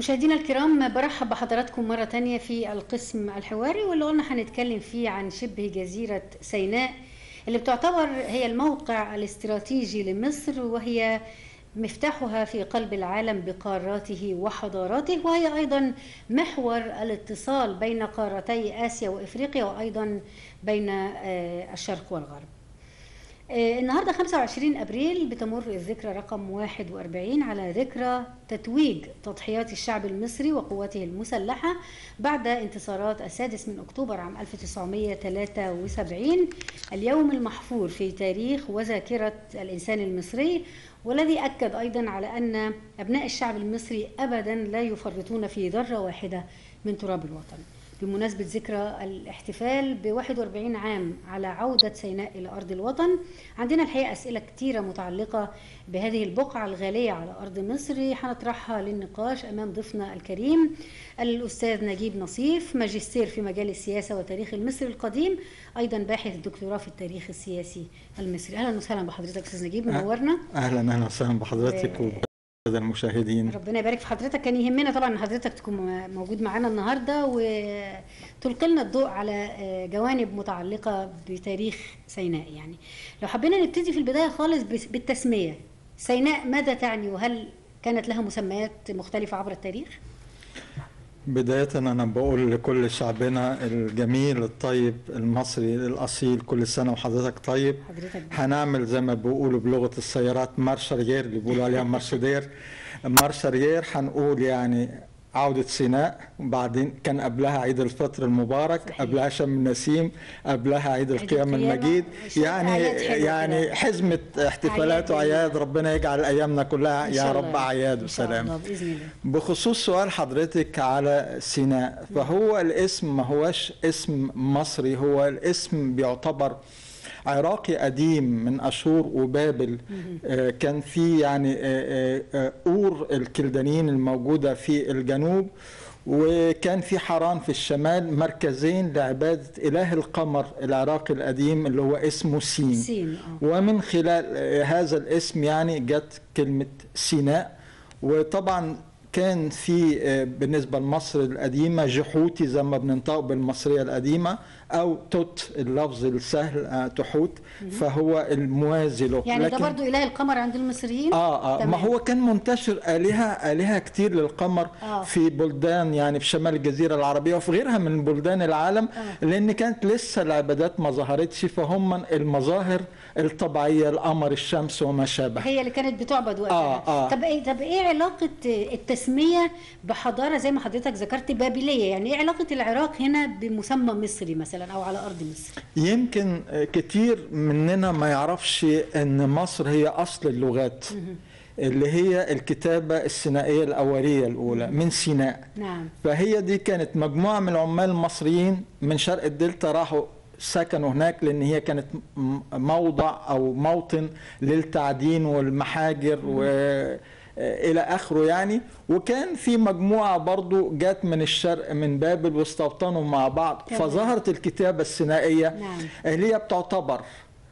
مشاهدينا الكرام برحب بحضراتكم مرة تانية في القسم الحواري واللي قلنا هنتكلم فيه عن شبه جزيرة سيناء اللي بتعتبر هي الموقع الاستراتيجي لمصر وهي مفتاحها في قلب العالم بقاراته وحضاراته وهي أيضا محور الاتصال بين قارتي آسيا وإفريقيا وأيضا بين آه، الشرق والغرب آه، النهارده 25 ابريل بتمر الذكرى رقم 41 على ذكرى تتويج تضحيات الشعب المصري وقواته المسلحه بعد انتصارات السادس من اكتوبر عام 1973 اليوم المحفور في تاريخ وذاكره الانسان المصري والذي اكد ايضا على ان ابناء الشعب المصري ابدا لا يفرطون في ذره واحده من تراب الوطن. بمناسبة ذكرى الاحتفال ب 41 عام على عودة سيناء إلى أرض الوطن عندنا الحقيقة أسئلة كتيرة متعلقة بهذه البقعة الغالية على أرض مصر هنطرحها للنقاش أمام ضيفنا الكريم الأستاذ نجيب نصيف ماجستير في مجال السياسة وتاريخ المصري القديم أيضا باحث دكتوراه في التاريخ السياسي المصري أهلا وسهلا بحضرتك أستاذ نجيب منورنا اهلا اهلا وسهلا بحضرتك و- وبالساده المشاهدين ربنا يبارك في حضرتك كان يهمنا طبعا ان حضرتك تكون موجود معانا النهارده وتلقي لنا الضوء على جوانب متعلقه بتاريخ سيناء يعني لو حبينا نبتدي في البدايه خالص بس- بالتسميه سيناء ماذا تعني وهل كانت لها مسميات مختلفه عبر التاريخ؟ بدايه انا بقول لكل شعبنا الجميل الطيب المصري الاصيل كل سنه وحضرتك طيب حضرتك هنعمل زي ما بيقولوا بلغه السيارات مارشرير اللي بيقولوا عليها مارشدير مارشرير هنقول يعني عودة سيناء وبعدين كان قبلها عيد الفطر المبارك صحيح. قبلها شم النسيم قبلها عيد القيام القيامة. المجيد شوية يعني أعياد حلوة يعني كده. حزمة احتفالات أعياد وأعياد ربنا يجعل أيامنا كلها إن يا شاء رب الله. أعياد إن شاء وسلام الله باذن الله بخصوص سؤال حضرتك على سيناء فهو الاسم ما هوش اسم مصري هو الاسم بيعتبر عراقي قديم من اشور وبابل آه، كان في يعني آه، آه، آه، اور الكلدانيين الموجوده في الجنوب وكان في حران في الشمال مركزين لعباده اله القمر العراقي القديم اللي هو اسمه سين سين اه ومن خلال آه، هذا الاسم يعني جت كلمة سيناء وطبعا كان في آه، بالنسبة لمصر القديمة جحوتي زي ما بننطق بالمصرية القديمة أو توت اللفظ السهل آه، تحوت فهو الموازي له يعني ده برضو اله القمر عند المصريين اه اه ما تمام. هو كان منتشر آلهة آلهة كتير للقمر آه. في بلدان يعني في شمال الجزيرة العربية وفي غيرها من بلدان العالم آه. لأن كانت لسه العبادات ما ظهرتش فهم المظاهر الطبيعية القمر الشمس وما شابه هي اللي كانت بتعبد وقتها آه، آه. طب ايه طب ايه علاقه التسميه بحضاره زي ما حضرتك ذكرت بابليه يعني ايه علاقه العراق هنا بمسمى مصري مثلا او على ارض مصر يمكن آه، كتير مننا ما يعرفش أن مصر هي أصل اللغات اللي هي الكتابة السينائية الأولية الأولى من سيناء نعم فهي دي كانت مجموعة من العمال المصريين من شرق الدلتا راحوا سكنوا هناك لأن هي كانت م- موضع أو موطن للتعدين والمحاجر و إلى آخره يعني وكان في مجموعة برضو جات من الشرق من بابل واستوطنوا مع بعض تمام. فظهرت الكتابة السينائية نعم. اللي هي بتعتبر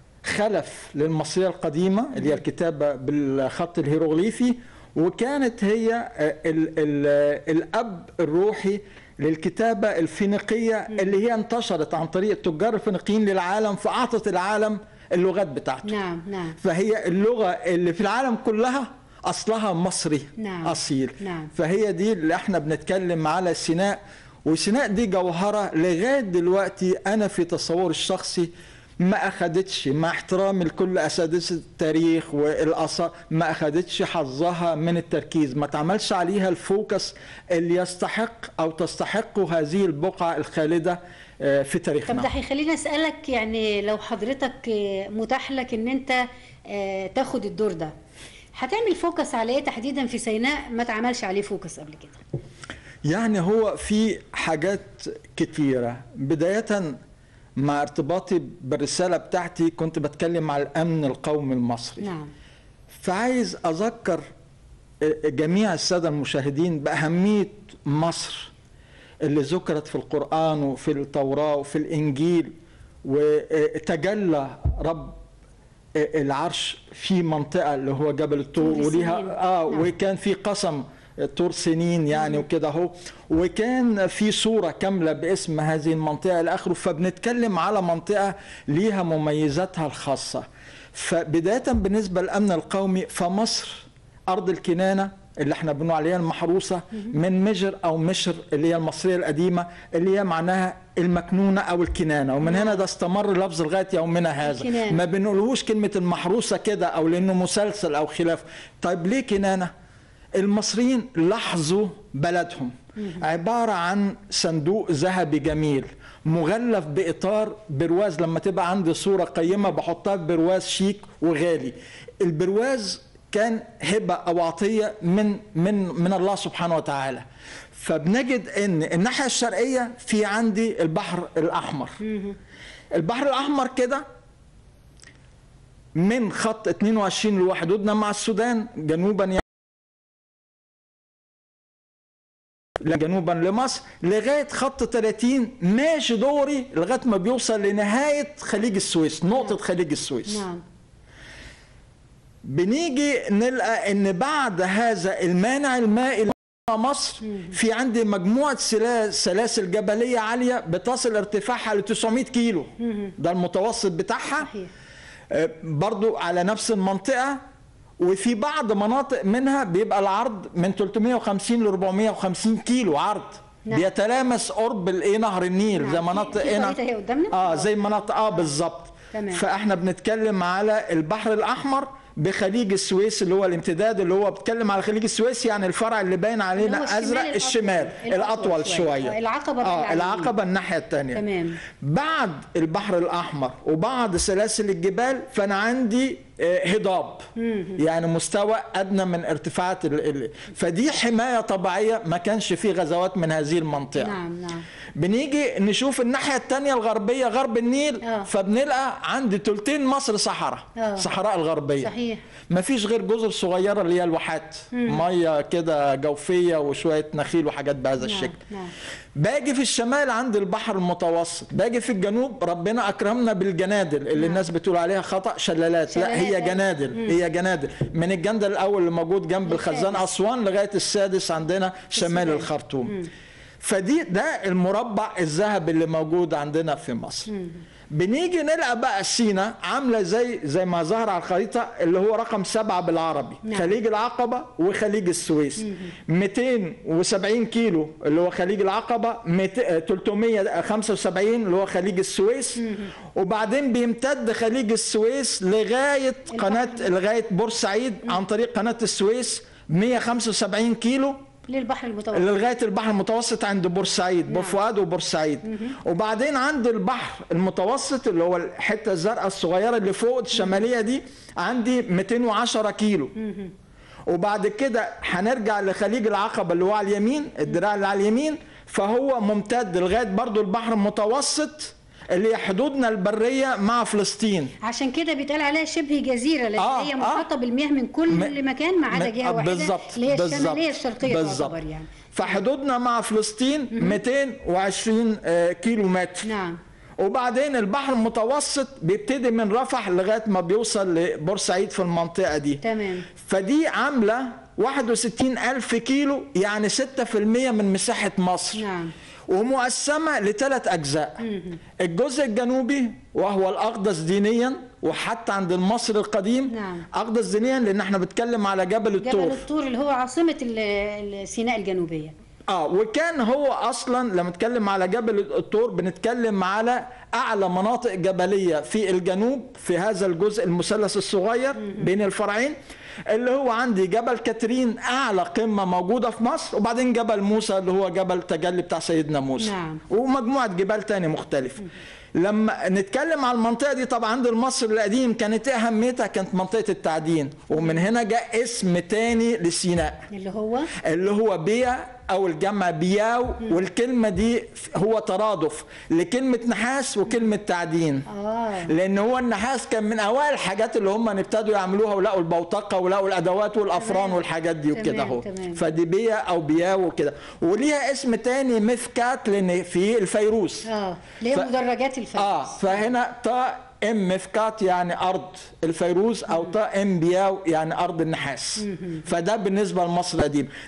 خلف للمصرية القديمة اللي هي الكتابة بالخط الهيروغليفي وكانت هي آه، ال ال الأب الروحي للكتابة الفينيقية اللي هي انتشرت عن طريق التجار الفينيقيين للعالم فأعطت العالم اللغات بتاعته نعم نعم فهي اللغة اللي في العالم كلها أصلها مصري نعم. أصيل نعم. فهي دي اللي احنا بنتكلم على سيناء وسيناء دي جوهرة لغاية دلوقتي أنا في تصور الشخصي ما أخدتش مع احترامي لكل أساتذة التاريخ والآثار ما أخدتش حظها من التركيز ما تعملش عليها الفوكس اللي يستحق أو تستحق هذه البقعة الخالدة آه، في طب تاريخنا ده هيخليني اسالك يعني لو حضرتك آه، متاح لك ان انت آه، تاخد الدور ده هتعمل فوكس على ايه تحديدا في سيناء ما اتعملش عليه فوكس قبل كده يعني هو في حاجات كتيرة بداية مع ارتباطي بالرسالة بتاعتي كنت بتكلم على الأمن القومي المصري نعم فعايز أذكر جميع السادة المشاهدين بأهمية مصر اللي ذكرت في القرآن وفي التوراة وفي الإنجيل وتجلى رب العرش في منطقة اللي هو جبل الطور طور وليها سينين. آه نعم. وكان في قسم طور سنين يعني وكده اهو وكان في صوره كامله باسم هذه المنطقه الى اخره فبنتكلم على منطقه ليها مميزاتها الخاصه فبدايه بالنسبه للامن القومي فمصر ارض الكنانه اللي احنا بنقول عليها المحروسه من مجر او مشر اللي هي المصريه القديمه اللي هي معناها المكنونه او الكنانه ومن هنا ده استمر لفظ لغايه يومنا هذا الكنانة. ما بنقولهوش كلمه المحروسه كده او لانه مسلسل او خلاف طيب ليه كنانه المصريين لاحظوا بلدهم عباره عن صندوق ذهبي جميل مغلف باطار برواز لما تبقى عندي صوره قيمه بحطها في برواز شيك وغالي البرواز كان هبه او عطيه من من من الله سبحانه وتعالى فبنجد ان الناحيه الشرقيه في عندي البحر الاحمر البحر الاحمر كده من خط 22 اللي هو حدودنا مع السودان جنوبا يعني جنوبا لمصر لغايه خط 30 ماشي دوري لغايه ما بيوصل لنهايه خليج السويس نقطه خليج السويس نعم بنيجي نلقى ان بعد هذا المانع المائي اللي مصر في عندي مجموعه سلا- سلاسل جبليه عاليه بتصل ارتفاعها ل 900 كيلو ده المتوسط بتاعها صحيح آه، برضو على نفس المنطقة وفي بعض مناطق منها بيبقى العرض من 350 ل 450 كيلو عرض نعم. بيتلامس قرب الايه نهر النيل نعم. زي في- مناطق في هنا خريطة هي قدامنا؟ اه زي مناطق اه بالظبط تمام. فاحنا بنتكلم على البحر الاحمر بخليج السويس اللي هو الامتداد اللي هو بيتكلم على خليج السويس يعني الفرع اللي باين اللي هو علينا الشمال ازرق الأطول. الشمال الأطول الاطول شوية. شويه آه، العقبة بقى اه على اليمين. العقبه الناحيه الثانيه تمام بعد البحر الاحمر وبعد سلاسل الجبال فانا عندي آه، هضاب يعني مستوى ادنى من ارتفاعات ال... ال... فدي حمايه طبيعيه ما كانش فيه غزوات من هذه المنطقه نعم نعم بنيجي نشوف الناحيه الثانيه الغربيه غرب النيل آه. فبنلقى عند تلتين مصر صحراء آه. صحراء الغربيه صحيح ما فيش غير جزر صغيره اللي هي الواحات ميه كده جوفيه وشويه نخيل وحاجات بهذا نعم الشكل نعم باجي في الشمال عند البحر المتوسط باجي في الجنوب ربنا اكرمنا بالجنادل اللي الناس بتقول عليها خطا شلالات لا هي شلالات. جنادل هي جنادل من الجندل الاول اللي موجود جنب الخزان الخامس. اسوان لغايه السادس عندنا شمال السودان. الخرطوم فدي ده المربع الذهبي اللي موجود عندنا في مصر بنيجي نلقى بقى سينا عامله زي زي ما ظهر على الخريطه اللي هو رقم سبعه بالعربي نعم. خليج العقبه وخليج السويس 270 كيلو اللي هو خليج العقبه 200 375 اللي هو خليج السويس وبعدين بيمتد خليج السويس لغايه قناه لغايه بورسعيد عن طريق قناه السويس 175 كيلو للبحر المتوسط لغايه البحر المتوسط عند بورسعيد نعم. بورفؤاد وبورسعيد وبعدين عند البحر المتوسط اللي هو الحته الزرقاء الصغيره اللي فوق الشماليه دي عندي 210 كيلو وبعد كده هنرجع لخليج العقبه اللي هو على اليمين الدراع اللي على اليمين فهو ممتد لغايه برضو البحر المتوسط اللي هي حدودنا البريه مع فلسطين عشان كده بيتقال عليها شبه جزيره لان آه، هي آه. محاطه بالمياه من كل م- مكان ما عدا م- جهه آه، واحده بالظبط اللي هي بالظبط، الشماليه الشرقيه بالظبط. تعتبر يعني فحدودنا مع فلسطين 220 آه، كيلو متر نعم وبعدين البحر المتوسط بيبتدي من رفح لغايه ما بيوصل لبورسعيد في المنطقه دي تمام فدي عامله 61 ألف كيلو يعني 6% من مساحة مصر نعم ومقسمة لثلاث أجزاء الجزء الجنوبي وهو الأقدس دينيا وحتى عند المصري القديم نعم. أقدس دينيا لأن احنا بنتكلم على جبل جبل الطور الطور اللي هو عاصمه ال- ال- سيناء الجنوبيه اه وكان هو اصلا لما نتكلم على جبل الطور بنتكلم على اعلى مناطق جبليه في الجنوب في هذا الجزء المثلث الصغير بين الفرعين اللي هو عندي جبل كاترين اعلى قمه موجوده في مصر وبعدين جبل موسى اللي هو جبل تجلي بتاع سيدنا موسى نعم. ومجموعه جبال تاني مختلفه لما نتكلم على المنطقه دي طبعا عند المصري القديم كانت ايه اهميتها كانت منطقه التعدين ومن هنا جاء اسم تاني لسيناء اللي هو اللي هو بيع او الجمع بياو والكلمه دي هو ترادف لكلمه نحاس وكلمه تعدين اه لان هو النحاس كان من اوائل الحاجات اللي هم ابتدوا يعملوها ولقوا البوتقه ولقوا الادوات والافران تمام. والحاجات دي وكده تمام، اهو تمام. فدي بيا او بياو وكده وليها اسم تاني مفكات لان في الفيروس اه اللي هي ف- مدرجات الفلك اه فهنا طا ام مفكات يعني ارض الفيروز او طا ام بياو يعني ارض النحاس فده بالنسبه لمصر القديم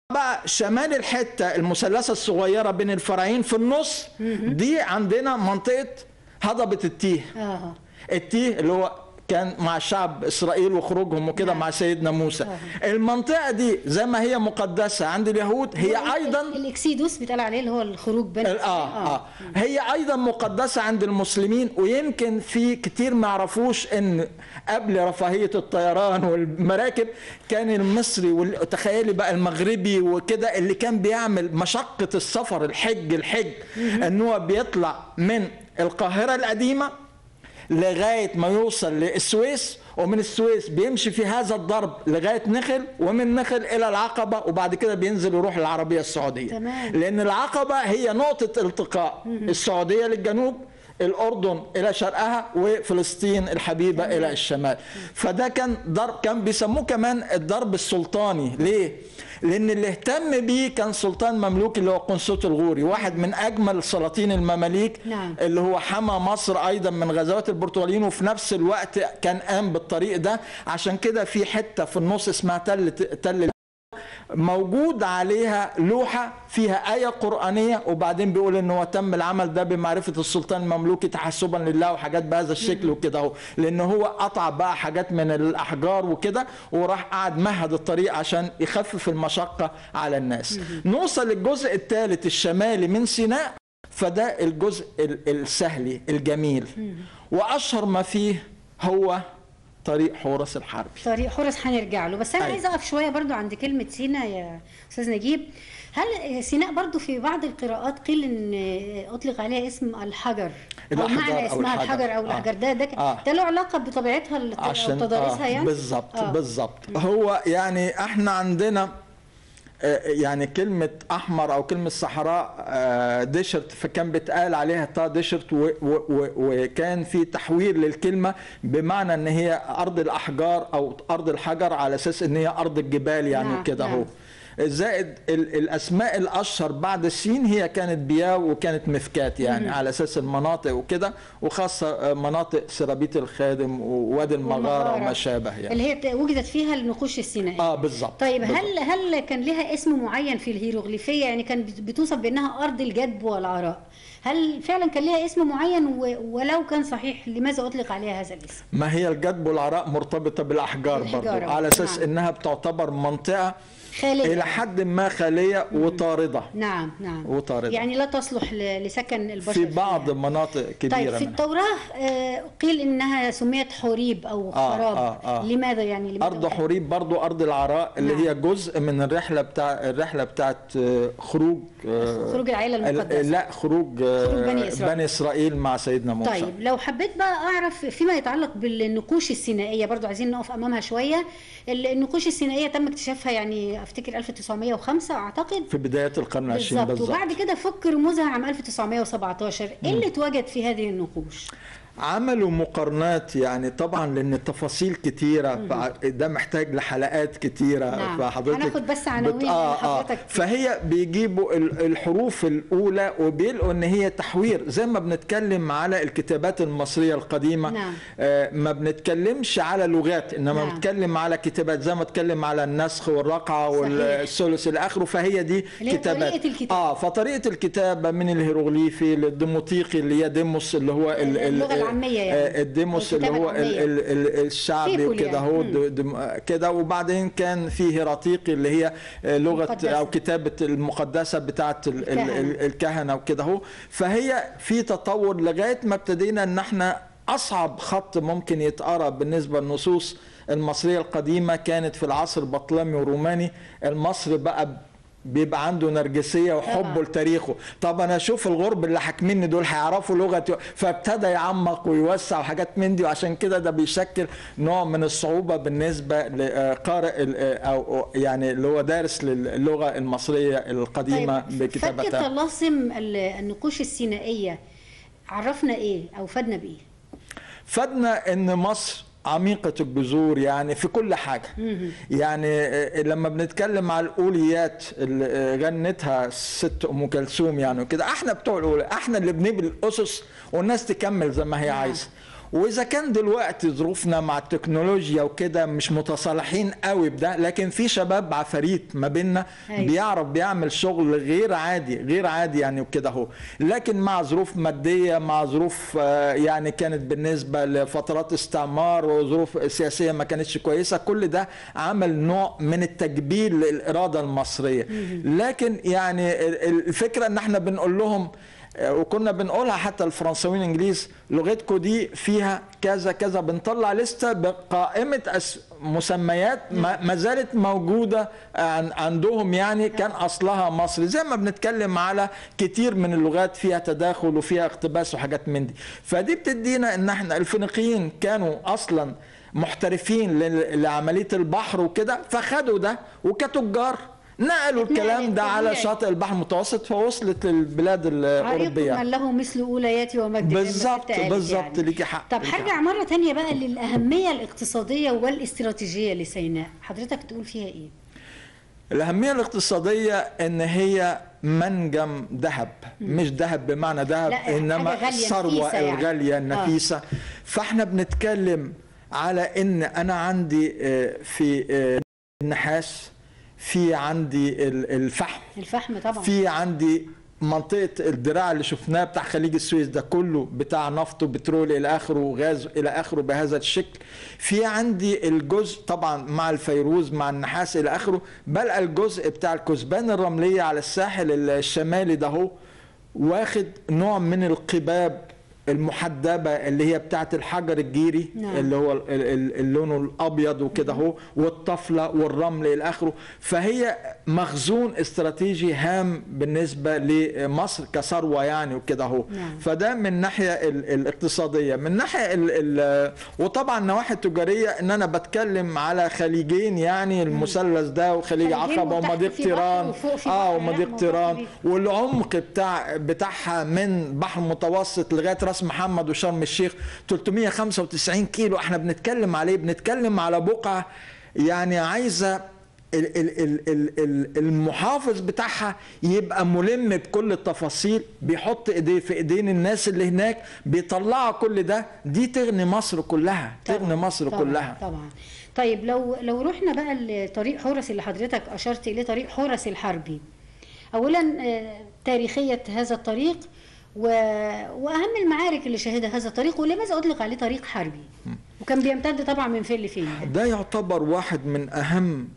بقى شمال الحته المثلثه الصغيره بين الفرعين في النص دي عندنا منطقه هضبه التيه اه التيه اللي هو كان مع شعب اسرائيل وخروجهم وكده نعم. مع سيدنا موسى المنطقه دي زي ما هي مقدسه عند اليهود هي ايضا الاكسيدوس بيتقال عليه اللي هو الخروج بين اه اه هي ايضا مقدسه عند المسلمين ويمكن في كتير ما يعرفوش ان قبل رفاهيه الطيران والمراكب كان المصري وتخيلي بقى المغربي وكده اللي كان بيعمل مشقه السفر الحج الحج ان هو بيطلع من القاهره القديمه لغايه ما يوصل للسويس ومن السويس بيمشي في هذا الضرب لغايه نخل ومن نخل الى العقبه وبعد كده بينزل يروح العربيه السعوديه تمام. لان العقبه هي نقطه التقاء السعوديه للجنوب الاردن الى شرقها وفلسطين الحبيبه الى الشمال فده كان ضرب كان بيسموه كمان الضرب السلطاني ليه لان اللي اهتم بيه كان سلطان مملوكي اللي هو قنصوت الغوري واحد من اجمل سلاطين المماليك نعم. اللي هو حمى مصر ايضا من غزوات البرتغاليين وفي نفس الوقت كان قام بالطريق ده عشان كده في حته في النص اسمها تل تل موجود عليها لوحة فيها آية قرآنية وبعدين بيقول إن هو تم العمل ده بمعرفة السلطان المملوكي تحسبا لله وحاجات بهذا الشكل وكده اهو لأن هو قطع بقى حاجات من الأحجار وكده وراح قعد مهد الطريق عشان يخفف المشقة على الناس نوصل للجزء الثالث الشمالي من سيناء فده الجزء ال- السهلي الجميل وأشهر ما فيه هو طريق حورس الحربي طريق حورس هنرجع له بس انا أيوة. عايزه اقف شويه برضو عند كلمه سينا يا استاذ نجيب هل سيناء برضو في بعض القراءات قيل ان اطلق عليها اسم الحجر او الأحجار معنى أو اسمها الحجر. الحجر او آه. الاحجار ده ده آه. ده له علاقه بطبيعتها الت- او عشان تضاريسها آه يعني بالظبط آه. بالظبط هو يعني احنا عندنا آه، يعني كلمة أحمر أو كلمة صحراء آه، ديشرت فكان بيتقال عليها تا ديشرت و- و- و- وكان في تحوير للكلمة بمعنى إن هي أرض الأحجار أو أرض الحجر على أساس إن هي أرض الجبال يعني نعم، كده نعم. أهو زائد ال- الاسماء الاشهر بعد السين هي كانت بياو وكانت مفكات يعني على اساس المناطق وكده وخاصه آه، مناطق سرابيت الخادم ووادي المغاره وما شابه يعني اللي هي ت- وجدت فيها النقوش السينائيه اه بالظبط طيب بالظبط. هل هل كان لها اسم معين في الهيروغليفيه يعني كان بت- بتوصف بانها ارض الجدب والعراء هل فعلا كان لها اسم معين و- ولو كان صحيح لماذا اطلق عليها هذا الاسم ما هي الجدب والعراء مرتبطه بالاحجار الحجارة. برضو على اساس نعم. انها بتعتبر منطقه خاليه الى حد ما خاليه وطارده نعم نعم وطاردة. يعني لا تصلح ل- لسكن البشر في بعض فيها. مناطق كبيره طيب في منها. التوراة آه، قيل إنها سميت حوريب أو آه، خراب آه، آه. لماذا يعني لماذا ارض حوريب برضو ارض العراء اللي نعم. هي جزء من الرحله بتاع الرحله بتاعت آه، خروج آه، خروج العائلة المقدسة. ال- لا خروج آه، خروج بني إسرائيل. بني اسرائيل مع سيدنا موسى طيب لو حبيت بقى أعرف فيما يتعلق بالنقوش السينائية برضو عايزين نقف أمامها شوية ال- النقوش السينائية تم اكتشافها يعني أفتكر 1905 أعتقد في بدايه القرن العشرين بالظبط بالظبط وبعد كده فك رموزها عام 1917 إيه اللي اتوجد في هذه النقوش؟ عملوا مقارنات يعني طبعا لان التفاصيل كتيره فده محتاج لحلقات كتيره نعم. فحضرتك هناخد بس عناوين بت... آه آه حضرتك. فهي بيجيبوا ال- الحروف الاولى وبيلقوا ان هي تحوير زي ما بنتكلم على الكتابات المصريه القديمه نعم. آه ما بنتكلمش على لغات انما نعم. بنتكلم على كتابات زي ما اتكلم على النسخ والرقعه صحيح. والثلث الى اخره فهي دي اللي هي كتابات طريقة الكتابة. اه فطريقه الكتابه من الهيروغليفي للديموطيقي اللي هي ديموس اللي هو ال- ال- اللغة العامية يعني. آه، الديموس اللي الكتابة هو ال- العامية. ال- ال- الشعبي فيفول وكده يعني. هو مم. د- دم- كده وبعدين كان في هيراتيقي اللي هي آه، لغه مقدسة. او كتابه المقدسه بتاعه ال- ال- الكهنة. ال- الكهنه وكده هو فهي في تطور لغايه ما ابتدينا ان احنا اصعب خط ممكن يتقرا بالنسبه للنصوص المصريه القديمه كانت في العصر البطلمي والروماني المصري بقى بيبقى عنده نرجسيه وحبه طبعا. لتاريخه طب انا اشوف الغرب اللي حاكميني دول هيعرفوا لغه فابتدى يعمق ويوسع وحاجات من دي وعشان كده ده بيشكل نوع من الصعوبه بالنسبه لقارئ ال- او يعني اللي هو دارس للغه المصريه القديمه طيب فك بكتابتها طلاسم ال- النقوش السينائية عرفنا إيه أو فادنا بإيه؟ فادنا ان مصر عميقة الجذور يعني في كل حاجة يعني آه، لما بنتكلم على الأوليات اللي آه، غنتها الست أم كلثوم يعني وكده احنا بتوع الأولى احنا اللي بنبني الأسس والناس تكمل زي ما هي نعم. عايزة واذا كان دلوقتي ظروفنا مع التكنولوجيا وكده مش متصالحين قوي بده لكن في شباب عفاريت ما بيننا أيوة. بيعرف بيعمل شغل غير عادي غير عادي يعني وكده اهو لكن مع ظروف ماديه مع ظروف آه، يعني كانت بالنسبه لفترات استعمار وظروف سياسيه ما كانتش كويسه كل ده عمل نوع من التجبير للاراده المصريه لكن يعني ال- ال- الفكره ان احنا بنقول لهم آه، وكنا بنقولها حتى الفرنساويين الانجليز لغتكم دي فيها كذا كذا بنطلع لسته بقائمه أس مسميات ما ما زالت موجوده عن عندهم يعني كان اصلها مصري زي ما بنتكلم على كتير من اللغات فيها تداخل وفيها اقتباس وحاجات من دي فدي بتدينا ان احنا الفينيقيين كانوا اصلا محترفين لل- لعمليه البحر وكده فخدوا ده وكتجار نقلوا الكلام ده على طبيعي. شاطئ البحر المتوسط فوصلت للبلاد عريق الاوروبيه من له مثل اولياتي ومجد بالظبط بالظبط ليكي حق طب ليكي هرجع حق. مرة تانية بقى للأهمية الاقتصادية والاستراتيجية لسيناء حضرتك تقول فيها إيه؟ الأهمية الاقتصادية إن هي منجم ذهب مش ذهب بمعنى ذهب لا، حاجة إنما غالية الثروة نفيسة يعني. الغالية آه. النفيسة فإحنا بنتكلم على إن أنا عندي آه، في آه، النحاس في عندي ال- الفحم الفحم طبعا في عندي منطقة الدراع اللي شفناه بتاع خليج السويس ده كله بتاع نفط وبترول إلى آخره وغاز إلى آخره بهذا الشكل في عندي الجزء طبعا مع الفيروز مع النحاس إلى آخره بل الجزء بتاع الكثبان الرملية على الساحل الشمالي ده هو واخد نوع من القباب المحدبة اللي هي بتاعت الحجر الجيري نعم. اللي هو ال- ال- اللون الابيض وكده اهو والطفله والرمل الى اخره فهي مخزون استراتيجي هام بالنسبه لمصر كثروه يعني وكده اهو نعم. فده من الناحيه ال- الاقتصاديه من الناحيه ال ال وطبعا النواحي التجاريه ان انا بتكلم على خليجين يعني المثلث ده وخليج خليجين عقبه وتحت ومضيق في بحر تيران وفوق في اه بحر، لا، ومضيق موضوع تيران كبير. والعمق بتاع بتاعها من بحر المتوسط لغايه راس محمد وشرم الشيخ 395 كيلو احنا بنتكلم عليه بنتكلم على بقعه يعني عايزه ال- ال- ال- ال- ال- المحافظ بتاعها يبقى ملم بكل التفاصيل بيحط ايديه في ايدين الناس اللي هناك بيطلعوا كل ده دي تغني مصر كلها تغني طبعاً، مصر طبعاً، كلها طبعا طيب لو لو رحنا بقى لطريق حورس اللي حضرتك اشرت اليه طريق حورس الحربي اولا آه، تاريخيه هذا الطريق و... واهم المعارك اللي شهدها هذا الطريق ولماذا اطلق عليه طريق حربي وكان بيمتد طبعا من فين لفين ده يعتبر واحد من اهم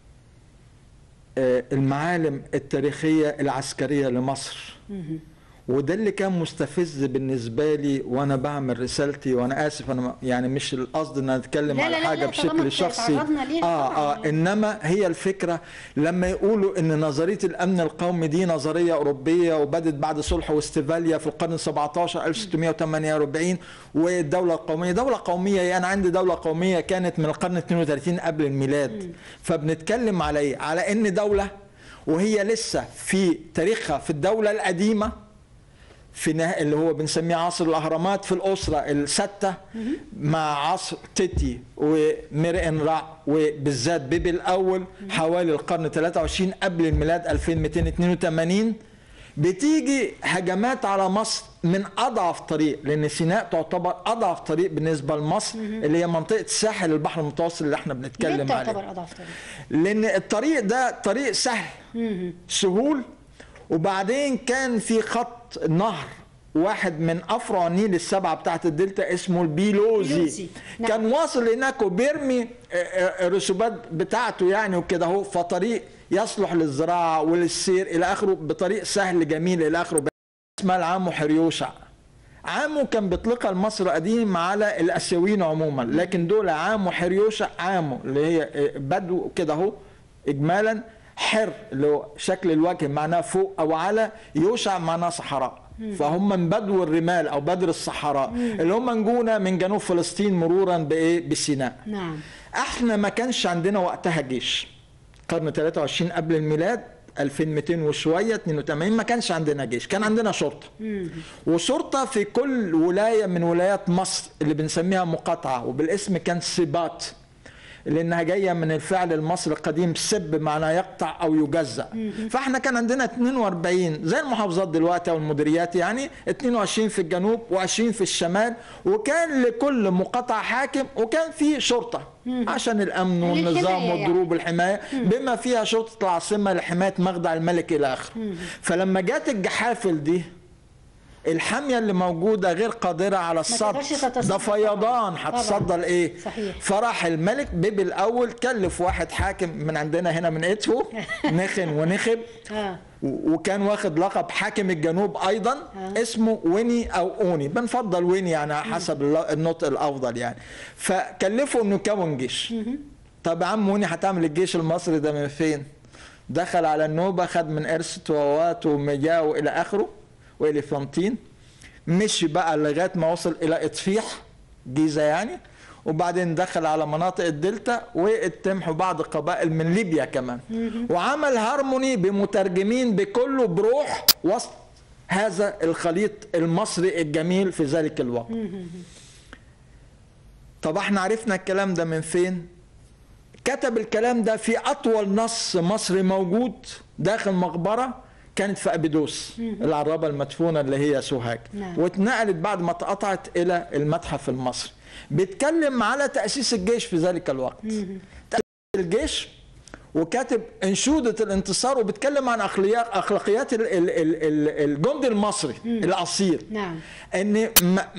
آه، المعالم التاريخيه العسكريه لمصر مهم. وده اللي كان مستفز بالنسبه لي وانا بعمل رسالتي وانا اسف انا يعني مش القصد ان أنا اتكلم لا، على لا، لا، حاجه لا، طالما بشكل شخصي تعرضنا ليها اه طبعاً. اه انما هي الفكره لما يقولوا ان نظريه الامن القومي دي نظريه اوروبيه وبدت بعد صلح واستفاليا في القرن 17 1648 والدوله القوميه دوله قوميه يعني انا عندي دوله قوميه كانت من القرن 32 قبل الميلاد فبنتكلم على ايه على ان دوله وهي لسه في تاريخها في الدوله القديمه في نه... اللي هو بنسميه عصر الاهرامات في الاسره السته مع عصر تيتي ومير انرع وبالذات بيبي الاول حوالي القرن 23 قبل الميلاد 2282 بتيجي هجمات على مصر من اضعف طريق لان سيناء تعتبر اضعف طريق بالنسبه لمصر اللي هي منطقه ساحل البحر المتوسط اللي احنا ليه بنتكلم عليه تعتبر اضعف طريق لان الطريق ده طريق سهل مهم. سهول وبعدين كان في خط نهر واحد من افرع النيل السبعه بتاعت الدلتا اسمه البيلوزي. البيلوزي نعم. كان واصل هناك وبيرمي آه، آه، الرسوبات بتاعته يعني وكده اهو فطريق يصلح للزراعه وللسير الى اخره بطريق سهل جميل الى اخره اسمها العامو حريوشع عامو كان بيطلقها المصري قديم على الاسيويين عموما لكن دول عامو حريوشع عامو اللي هي بدو كده اهو اجمالا حر اللي هو شكل الوجه معناه فوق او على يوشع معناه صحراء فهم من بدو الرمال او بدر الصحراء اللي هم نجونا من جنوب فلسطين مرورا بايه بسيناء نعم احنا ما كانش عندنا وقتها جيش قرن 23 قبل الميلاد 2200 وشويه 82 ما كانش عندنا جيش كان عندنا شرطه مم. وشرطه في كل ولايه من ولايات مصر اللي بنسميها مقاطعه وبالاسم كان سباط لانها جايه من الفعل المصري القديم سب معناه يقطع او يجزأ فاحنا كان عندنا 42 زي المحافظات دلوقتي او المديريات يعني 22 في الجنوب و20 في الشمال وكان لكل مقاطعه حاكم وكان في شرطه عشان الامن والنظام للحماية يعني. والضروب والحمايه بما فيها شرطه العاصمه لحمايه مخدع الملك الى اخره فلما جت الجحافل دي الحاميه اللي موجوده غير قادره على الصد تقدرش تتصدى ده فيضان طبعاً. هتصدى لايه صحيح. فراح الملك بيبي الاول كلف واحد حاكم من عندنا هنا من اتفو نخن ونخب اه و- وكان واخد لقب حاكم الجنوب ايضا آه. اسمه ويني او اوني بنفضل ويني يعني على حسب الل- النطق الافضل يعني فكلفه انه يكون جيش طب يا عم ويني هتعمل الجيش المصري ده من فين دخل على النوبه خد من ارس توات ومجاو الى اخره واليفانتين مشي بقى لغايه ما وصل الى اطفيح جيزه يعني وبعدين دخل على مناطق الدلتا واتمحوا بعض القبائل من ليبيا كمان وعمل هارموني بمترجمين بكله بروح وسط هذا الخليط المصري الجميل في ذلك الوقت طب احنا عرفنا الكلام ده من فين كتب الكلام ده في اطول نص مصري موجود داخل مقبره كانت في ابيدوس العرابه المدفونه اللي هي سوهاج نعم. واتنقلت بعد ما اتقطعت الى المتحف المصري بيتكلم على تاسيس الجيش في ذلك الوقت تأسيس الجيش وكاتب انشوده الانتصار وبيتكلم عن اخلاقيات اخلاقيات ال- ال- ال- ال- الجند المصري الاصيل نعم ان ما,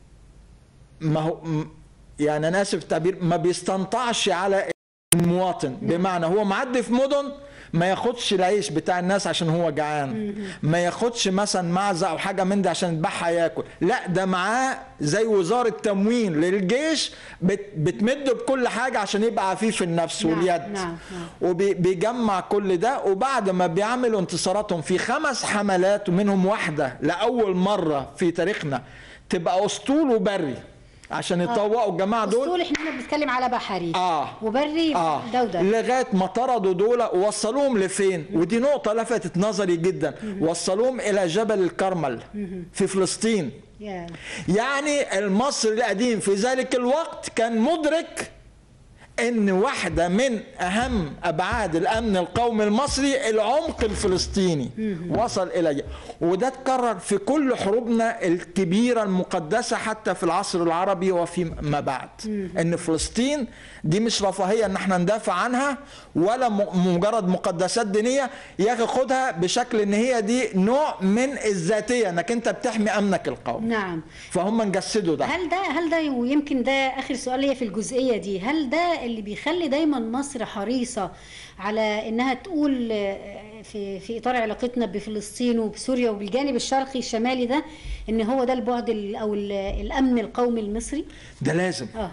ما هو م- يعني انا اسف التعبير ما بيستنطعش على المواطن بمعنى هو معدي في مدن ما ياخدش العيش بتاع الناس عشان هو جعان ما ياخدش مثلا معزه او حاجه من دي عشان يذبحها ياكل لا ده معاه زي وزاره تموين للجيش بت بتمده بكل حاجه عشان يبقى عفيف النفس نعم، واليد نعم، نعم. وبيجمع كل ده وبعد ما بيعملوا انتصاراتهم في خمس حملات ومنهم واحده لاول مره في تاريخنا تبقى اسطول وبري عشان يطوقوا الجماعه دول اسطول احنا هنا بنتكلم على بحري اه وبري اه ده وده لغايه ما طردوا دول ووصلوهم لفين ودي نقطه لفتت نظري جدا وصلوهم الى جبل الكرمل في فلسطين يا. يعني المصري القديم في ذلك الوقت كان مدرك ان واحده من اهم ابعاد الامن القومي المصري العمق الفلسطيني وصل الى وده اتكرر في كل حروبنا الكبيره المقدسه حتى في العصر العربي وفيما بعد ان فلسطين دي مش رفاهيه ان احنا ندافع عنها ولا م- مجرد مقدسات دينيه يا اخي خدها بشكل ان هي دي نوع من الذاتيه انك انت بتحمي امنك القومي نعم فهم نجسدوا ده هل ده هل ده ويمكن ده اخر سؤال ليا في الجزئيه دي هل ده اللي بيخلي دايما مصر حريصه على انها تقول آه، في في اطار علاقتنا بفلسطين وبسوريا وبالجانب الشرقي الشمالي ده ان هو ده البعد ال- او ال- الامن القومي المصري ده لازم اه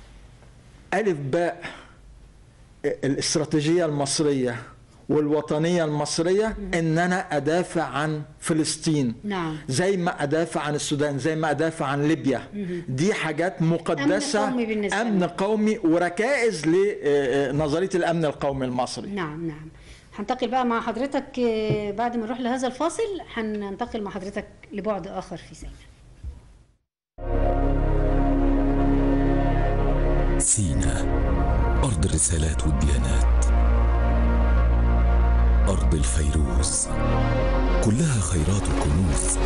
ألف باء الاستراتيجية المصرية والوطنية المصرية إن أنا أدافع عن فلسطين نعم زي ما أدافع عن السودان زي ما أدافع عن ليبيا دي حاجات مقدسة أمن قومي بالنسبة أمن لنا. قومي وركائز لنظرية الأمن القومي المصري نعم نعم هنتقل بقى مع حضرتك آه، بعد ما نروح لهذا الفاصل هننتقل مع حضرتك لبعد اخر في سيناء سينا أرض الرسالات والديانات أرض الفيروز كلها خيرات وكنوز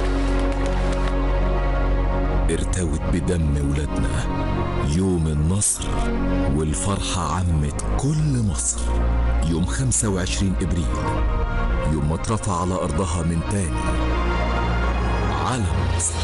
ارتوت بدم ولادنا يوم النصر والفرحة عمت كل مصر يوم 25 إبريل يوم ما اترفع على أرضها من تاني علم مصر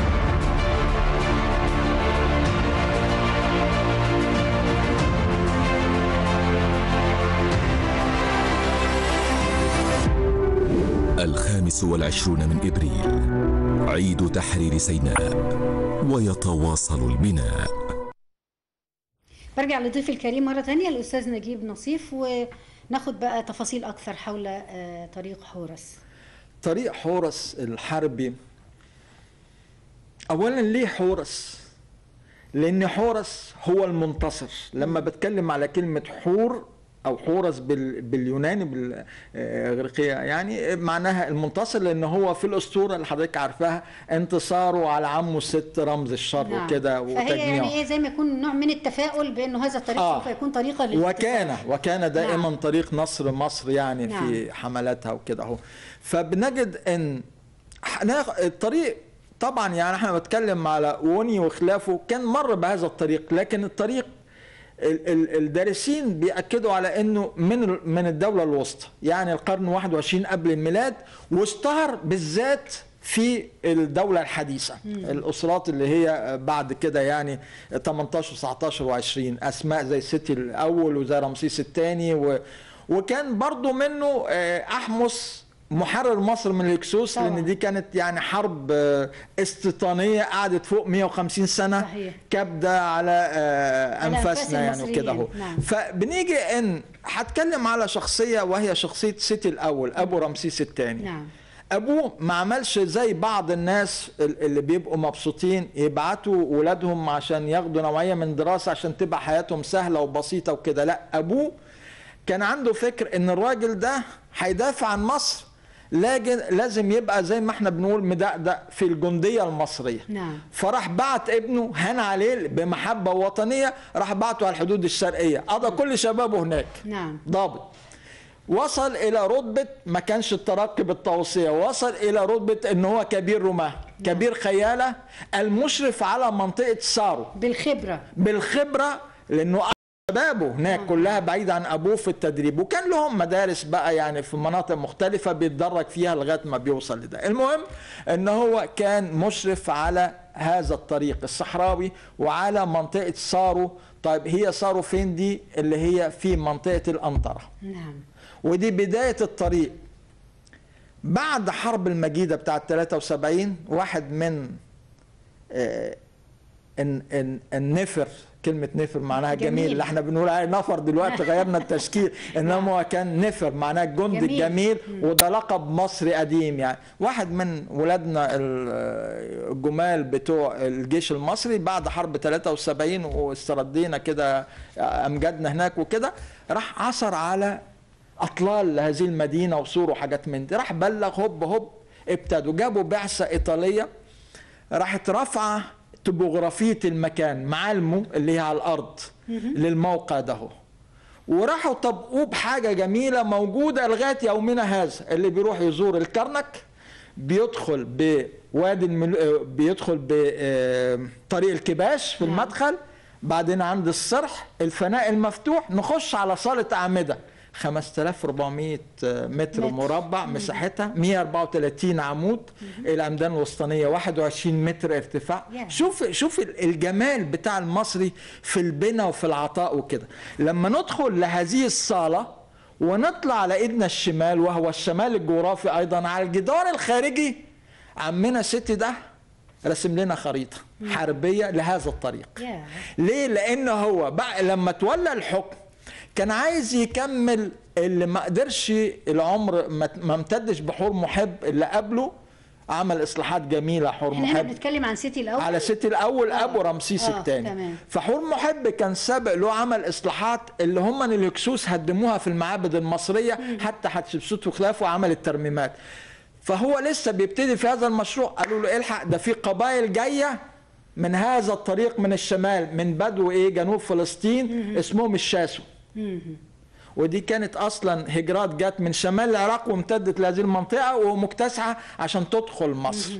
الخامس والعشرون من إبريل عيد تحرير سيناء ويتواصل البناء برجع لضيفي الكريم مرة تانية الأستاذ نجيب نصيف وناخد بقى تفاصيل أكثر حول آه، طريق حورس طريق حورس الحربي اولا ليه حورس لان حورس هو المنتصر لما بتكلم على كلمه حور او حورس بال- باليوناني بالاغريقيه يعني معناها المنتصر لان هو في الاسطوره اللي حضرتك عارفاها انتصاره على عمه الست رمز الشر نعم. وكده فهي وتجميعه يعني ايه زي ما يكون نوع من التفاؤل بانه هذا الطريق آه. سوف يكون طريقا للانتصار. وكان وكان دائما نعم. طريق نصر مصر يعني نعم. في حملاتها وكده اهو فبنجد ان هناخ- الطريق طبعا يعني احنا بنتكلم على وني وخلافه كان مر بهذا الطريق لكن الطريق ال- ال- الدارسين بيأكدوا على انه من ال- من الدولة الوسطى يعني القرن 21 قبل الميلاد واشتهر بالذات في الدولة الحديثة الأسرات اللي هي بعد كده يعني 18 19 و20 أسماء زي سيتي الأول وزي رمسيس الثاني و... وكان برضو منه آه، أحمس محرر مصر من الهكسوس طبعا. لان دي كانت يعني حرب آه، استيطانيه قعدت فوق 150 سنه صحيح. كبده على آه، على أنفاس انفاسنا يعني المصريين. وكده اهو نعم. فبنيجي ان هتكلم على شخصيه وهي شخصيه سيتي الاول ابو رمسيس الثاني نعم ابوه ما عملش زي بعض الناس ال- اللي بيبقوا مبسوطين يبعتوا ولادهم عشان ياخدوا نوعيه من دراسه عشان تبقى حياتهم سهله وبسيطه وكده لا ابوه كان عنده فكر ان الراجل ده هيدافع عن مصر لكن لازم يبقى زي ما احنا بنقول مدقدق في الجنديه المصريه نعم. فراح بعت ابنه هان عليه بمحبه وطنيه راح بعته على الحدود الشرقيه قضى كل شبابه هناك نعم ضابط وصل الى رتبه ما كانش الترقي بالتوصيه وصل الى رتبه ان هو كبير رماه كبير خياله المشرف على منطقه سارو بالخبره بالخبره لانه شبابه هناك كلها بعيد عن ابوه في التدريب وكان لهم مدارس بقى يعني في مناطق مختلفه بيتدرج فيها لغايه ما بيوصل لده المهم ان هو كان مشرف على هذا الطريق الصحراوي وعلى منطقه سارو طيب هي سارو فين دي اللي هي في منطقه الانطره نعم ودي بداية الطريق بعد حرب المجيدة بتاعة 73 واحد من آه، ان ان النفر كلمة نفر معناها جميل, جميل. اللي احنا بنقول عليه نفر دلوقتي غيرنا التشكيل انما هو كان نفر معناه الجندي جميل. الجميل وده لقب مصري قديم يعني واحد من ولادنا ال- الجمال بتوع الجيش المصري بعد حرب 73 واستردينا كده امجادنا هناك وكده راح عثر على اطلال هذه المدينه وسور وحاجات من دي راح بلغ هوب هوب ابتدوا جابوا بعثه ايطاليه راحت رافعه توبوغرافيه المكان معالمه اللي هي على الارض للموقع ده هو. وراحوا طبقوه بحاجه جميله موجوده لغايه يومنا هذا اللي بيروح يزور الكرنك بيدخل بوادي الملو... آه، بيدخل بطريق الكباش في نعم. المدخل بعدين عند الصرح الفناء المفتوح نخش على صاله اعمده 5400 متر متر. مربع مساحتها 134 عمود العمدان الوسطانيه 21 متر ارتفاع ياه. شوف شوف الجمال بتاع المصري في البناء وفي العطاء وكده لما ندخل لهذه الصاله ونطلع على ايدنا الشمال وهو الشمال الجغرافي ايضا على الجدار الخارجي عمنا ستي ده رسم لنا خريطه حربيه لهذا الطريق يا ليه؟ لأن هو بقى لما تولى الحكم كان عايز يكمل اللي ما قدرش العمر ما ما امتدش بحور محب اللي قبله عمل اصلاحات جميله حور احنا هنا محب بنتكلم عن سيتي الاول على ست الاول آه. ابو رمسيس آه، الثاني تمام. فحور محب كان سابق له عمل اصلاحات اللي هم الهكسوس هدموها في المعابد المصريه حتى حتشبسوت وخلافه عمل الترميمات فهو لسه بيبتدي في هذا المشروع قالوا له الحق ده في قبائل جايه من هذا الطريق من الشمال من بدو ايه جنوب فلسطين اسمهم الشاسو ودي كانت اصلا هجرات جت من شمال العراق وامتدت لهذه المنطقه ومكتسحه عشان تدخل مصر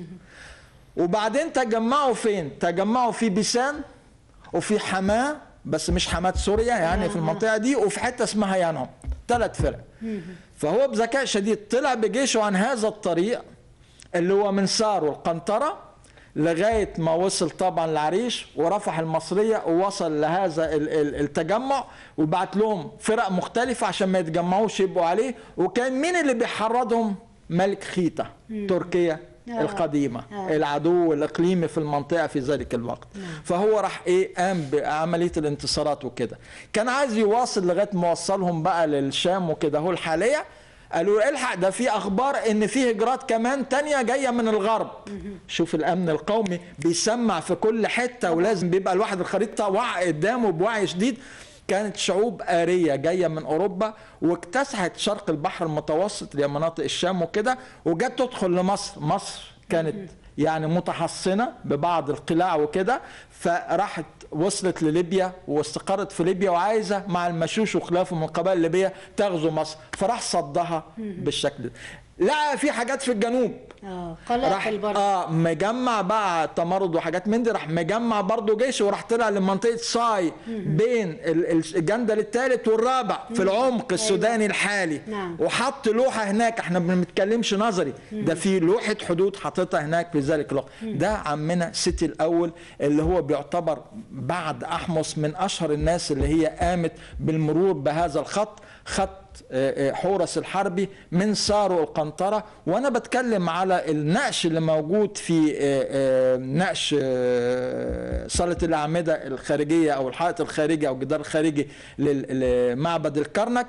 وبعدين تجمعوا فين تجمعوا في بيسان وفي حماه بس مش حماه سوريا يعني في المنطقه دي وفي حته اسمها يانهم ثلاث فرق فهو بذكاء شديد طلع بجيشه عن هذا الطريق اللي هو من سار والقنطره لغايه ما وصل طبعا العريش ورفح المصريه ووصل لهذا ال- ال- التجمع وبعت لهم فرق مختلفه عشان ما يتجمعوش يبقوا عليه وكان مين اللي بيحرضهم ملك خيتا تركيا آه. القديمه آه. العدو الاقليمي في المنطقه في ذلك الوقت فهو راح ايه قام بعمليه الانتصارات وكده كان عايز يواصل لغايه ما وصلهم بقى للشام وكده هو الحاليه قالوا له الحق ده في اخبار ان في هجرات كمان تانية جايه من الغرب شوف الامن القومي بيسمع في كل حته ولازم بيبقى الواحد الخريطه وعي قدامه بوعي شديد كانت شعوب آرية جاية من أوروبا واكتسحت شرق البحر المتوسط اللي هي مناطق الشام وكده وجت تدخل لمصر مصر كانت يعني متحصنة ببعض القلاع وكده فراحت وصلت لليبيا واستقرت في ليبيا وعايزة مع المشوش وخلافه من القبائل الليبية تغزو مصر فراح صدها بالشكل ده لقى في حاجات في الجنوب اه راح قلاقل برضه اه مجمع بقى تمرد وحاجات من دي راح مجمع برضه جيش وراح طلع لمنطقه صاي بين ال- ال- الجندل الثالث والرابع في العمق السوداني الحالي نعم. وحط لوحه هناك احنا ما بنتكلمش نظري ده في لوحه حدود حاططها هناك في ذلك الوقت ده عمنا سيتي الاول اللي هو بيعتبر بعد احمس من اشهر الناس اللي هي قامت بالمرور بهذا الخط خط آه، آه، حورس الحربي من سارو القنطرة وأنا بتكلم على النقش اللي موجود في آه، آه، نقش آه، صالة الأعمدة الخارجية أو الحائط الخارجي أو الجدار الخارجي لل- لمعبد الكرنك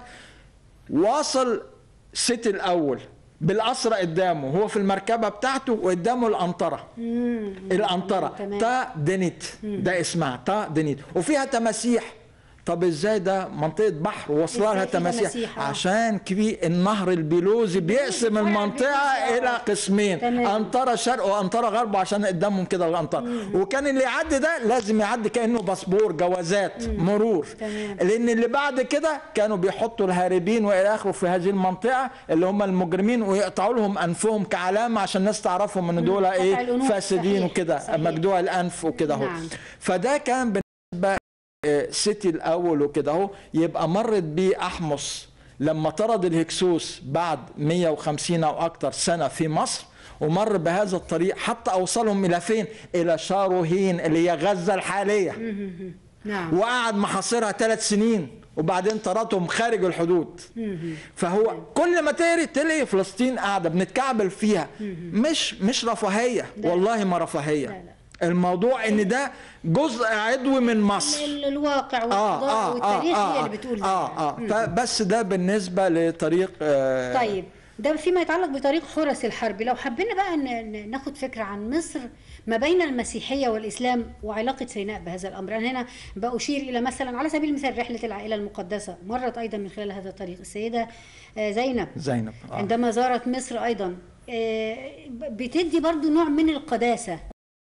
واصل سيتي الأول بالأسرة قدامه هو في المركبة بتاعته وقدامه الأنطرة الأنطرة تمام. تا دينيت ده اسمها تا دينيت وفيها تماسيح طب ازاي ده منطقة بحر وصلها إزاي لها في تماسيح تماسيح؟ آه. عشان كبير النهر البيلوزي بيقسم الفرع المنطقة البيلوزي، إلى آه. قسمين تمام. أنطرة شرق وأنطرة غرب عشان قدامهم كده الأنطرة وكان اللي يعدي ده لازم يعدي كأنه باسبور جوازات مرور تمام. لأن اللي بعد كده كانوا بيحطوا الهاربين وإلى آخره في هذه المنطقة اللي هم المجرمين ويقطعوا لهم أنفهم كعلامة عشان الناس تعرفهم إن دول قطع إيه الأنوف، فاسدين صحيح، وكده صحيح. مجدوع الأنف وكده أهو نعم. فده كان بالنسبة آه، سيتي الاول وكده اهو يبقى مرت بيه احمس لما طرد الهكسوس بعد 150 او اكتر سنه في مصر ومر بهذا الطريق حتى اوصلهم الى فين؟ الى شاروهين اللي هي غزه الحاليه نعم وقعد محاصرها ثلاث سنين وبعدين طردهم خارج الحدود فهو كل ما تقري تلاقي فلسطين قاعده بنتكعبل فيها مش مش رفاهيه والله ما رفاهيه لا، لا. الموضوع ان ده جزء عضوي من مصر ال- الواقع اه والقضاء اه والتاريخ اه هي اه اللي بتقول ده. اه اه فبس ده بالنسبه لطريق آه طيب ده فيما يتعلق بطريق حورس الحربي لو حبينا بقى ن- ن- ناخد فكرة عن مصر ما بين المسيحية والإسلام وعلاقة سيناء بهذا الأمر أنا هنا بأشير إلى مثلا على سبيل المثال رحلة العائلة المقدسة مرت أيضا من خلال هذا الطريق السيدة آه، زينب زينب آه. عندما زارت مصر أيضا آه، بتدي برضو نوع من القداسة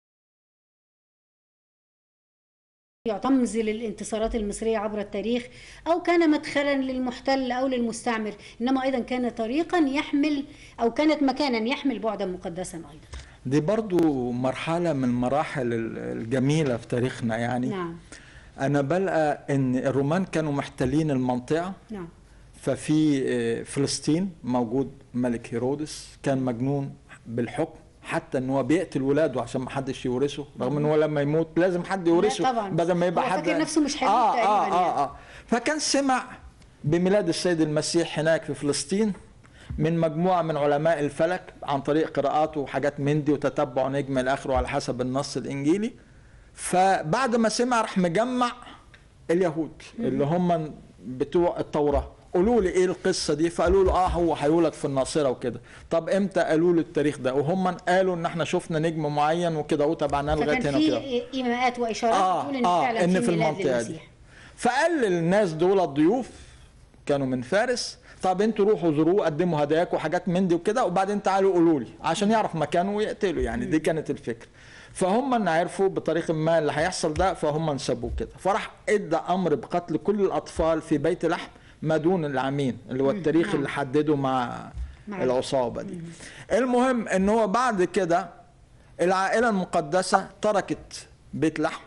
تمز للانتصارات المصرية عبر التاريخ أو كان مدخلا للمحتل أو للمستعمر إنما أيضا كان طريقا يحمل أو كانت مكانا يحمل بعدا مقدسا أيضا دي برضو مرحله من المراحل ال- الجميله في تاريخنا يعني نعم انا بلقى ان الرومان كانوا محتلين المنطقه نعم ففي آه، فلسطين موجود ملك هيرودس كان مجنون بالحكم حتى ان هو بيقتل ولاده عشان ما حدش يورثه رغم ان هو لما يموت لازم حد يورثه طبعاً. بدل ما يبقى هو حد فاكر نفسه مش هيموت آه تقريباً آه يعني. آه آه فكان سمع بميلاد السيد المسيح هناك في فلسطين من مجموعة من علماء الفلك عن طريق قراءاته وحاجات من دي وتتبع نجم الآخر على حسب النص الإنجيلي فبعد ما سمع راح مجمع اليهود اللي هم بتوع التوراة قولوا لي ايه القصه دي فقالوا له اه هو هيولد في الناصره وكده طب امتى قالوا له التاريخ ده وهم قالوا ان احنا شفنا نجم معين وكده وتابعناه لغايه فكان هنا في كده إيماءات وإشارات اه بتقول إن اه فعلا ان في ميلاد المنطقه دي للمسيح. فقال للناس دول الضيوف كانوا من فارس طب انتوا روحوا زوروه قدموا هداياك وحاجات من دي وكده وبعدين تعالوا قولوا لي عشان يعرف مكانه ويقتله يعني دي كانت الفكره فهم ان عرفوا بطريقه ما اللي هيحصل ده فهم نسبوه كده فراح ادى امر بقتل كل الاطفال في بيت لحم ما دون العامين اللي هو التاريخ نعم. اللي حدده مع مع- العصابه دي المهم ان هو بعد كده العائله المقدسه تركت بيت لحم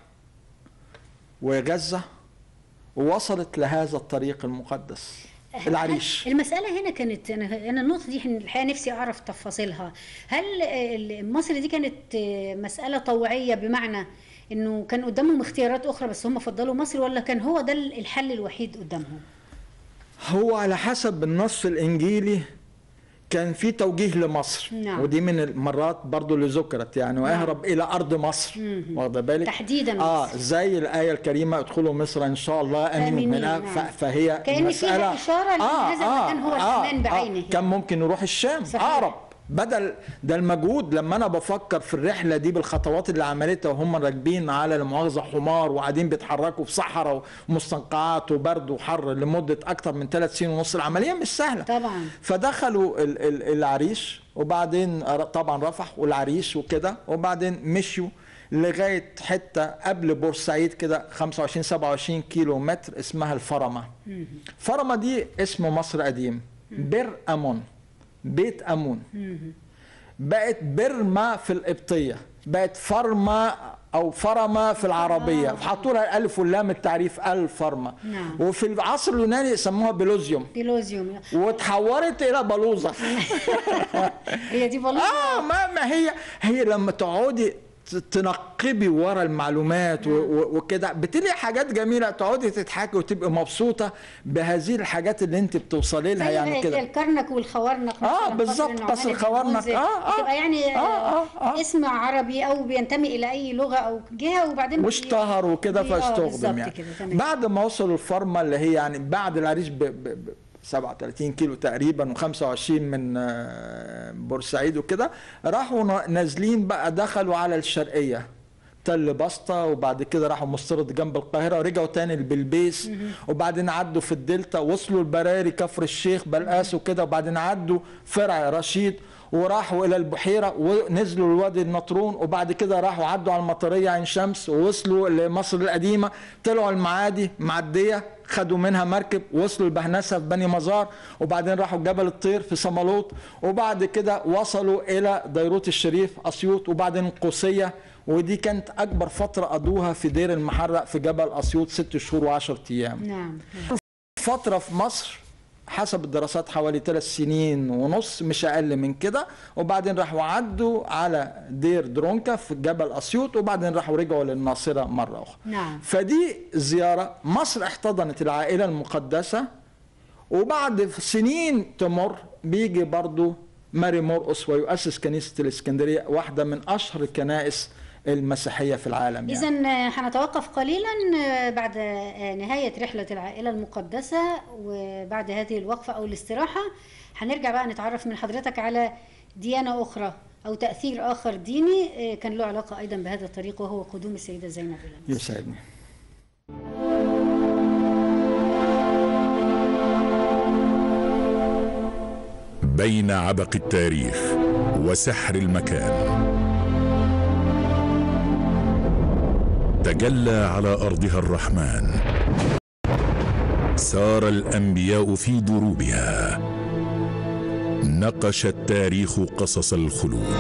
وغزه ووصلت لهذا الطريق المقدس العريش المسألة هنا كانت أنا أنا النقطة دي الحقيقة نفسي أعرف تفاصيلها هل ال- مصر دي كانت مسألة طوعية بمعنى إنه كان قدامهم اختيارات أخرى بس هم فضلوا مصر ولا كان هو ده الحل الوحيد قدامهم؟ هو على حسب النص الانجيلي كان في توجيه لمصر نعم. ودي من المرات برضو اللي ذكرت يعني واهرب الى ارض مصر مهم. واخده بالك تحديداً اه مصر. زي الايه الكريمه ادخلوا مصر ان شاء الله امنوا آمنين، منها نعم. ف- فهي كأن فيها مسألة إشارة لأن هذا المكان هو الأمان بعينه. كان ممكن يروح الشام صحيح. اقرب بدل ده المجهود لما انا بفكر في الرحله دي بالخطوات اللي عملتها وهم راكبين على المؤاخذه حمار وقاعدين بيتحركوا في صحراء ومستنقعات وبرد وحر لمده اكتر من ثلاث سنين ونص العمليه مش سهله طبعا فدخلوا ال- ال- العريش وبعدين طبعا رفح والعريش وكده وبعدين مشيوا لغايه حته قبل بورسعيد كده 25 27 كيلو متر اسمها الفرمه فرمه دي اسم مصر قديم بر امون بيت امون بقت برما في القبطيه بقت فرما او فرما في العربيه فحطوا لها الالف واللام التعريف الفرما نعم. وفي العصر اليوناني سموها بلوزيوم بيلوزيوم وتحورت الى بلوزه هي دي بلوزة اه ما ما هي هي لما تقعدي ت- تنقبي ورا المعلومات و- و- وكده بتلاقي حاجات جميله تقعدي تضحكي وتبقي مبسوطه بهذه الحاجات اللي انت بتوصلي لها زي يعني كده الكرنك والخوارنق آه، مثلاً، بالظبط، قصر قصر النعمان الخوارنق. الجموزي. آه، آه. بتبقى يعني آه، آه، آه. اسم عربي او بينتمي الى اي لغه او جهه وبعدين بي- واشتهر وكده بي- آه، فاستخدم بالظبط يعني كده، تمام. بعد ما وصلوا الفرمه اللي هي يعني بعد العريش ب, ب, ب 37 كيلو تقريبا و25 من آه، بورسعيد وكده راحوا نا- نازلين بقى دخلوا على الشرقيه تل بسطة وبعد كده راحوا مسترد جنب القاهرة ورجعوا تاني البلبيس وبعدين عدوا في الدلتا وصلوا البراري كفر الشيخ بلقاس وكده وبعدين عدوا فرع رشيد وراحوا الى البحيره ونزلوا الوادي النطرون وبعد كده راحوا عدوا على المطريه عين شمس ووصلوا لمصر القديمه طلعوا المعادي معديه خدوا منها مركب وصلوا البهنسه في بني مزار وبعدين راحوا جبل الطير في صمالوط وبعد كده وصلوا الى ديروت الشريف اسيوط وبعدين القوسيه ودي كانت اكبر فتره قضوها في دير المحرق في جبل اسيوط ست شهور وعشرة ايام نعم فترة في مصر حسب الدراسات حوالي ثلاث سنين ونص مش أقل من كده وبعدين راحوا عدوا على دير درونكا في جبل أسيوط وبعدين راحوا رجعوا للناصرة مرة أخرى نعم فدي زيارة مصر احتضنت العائلة المقدسة وبعد سنين تمر بيجي برضو ماري مرقس ويؤسس كنيسة الإسكندرية واحدة من أشهر الكنائس المسيحية في العالم يعني. إذا هنتوقف قليلا آه، بعد آه، نهاية رحلة العائلة المقدسة وبعد هذه الوقفة أو الاستراحة هنرجع بقى نتعرف من حضرتك على ديانة أخرى أو تأثير آخر ديني آه، كان له علاقة أيضا بهذا الطريق وهو قدوم السيدة زينب إلى مصر. يسعدني بين عبق التاريخ وسحر المكان تجلى على ارضها الرحمن سار الانبياء في دروبها نقش التاريخ قصص الخلود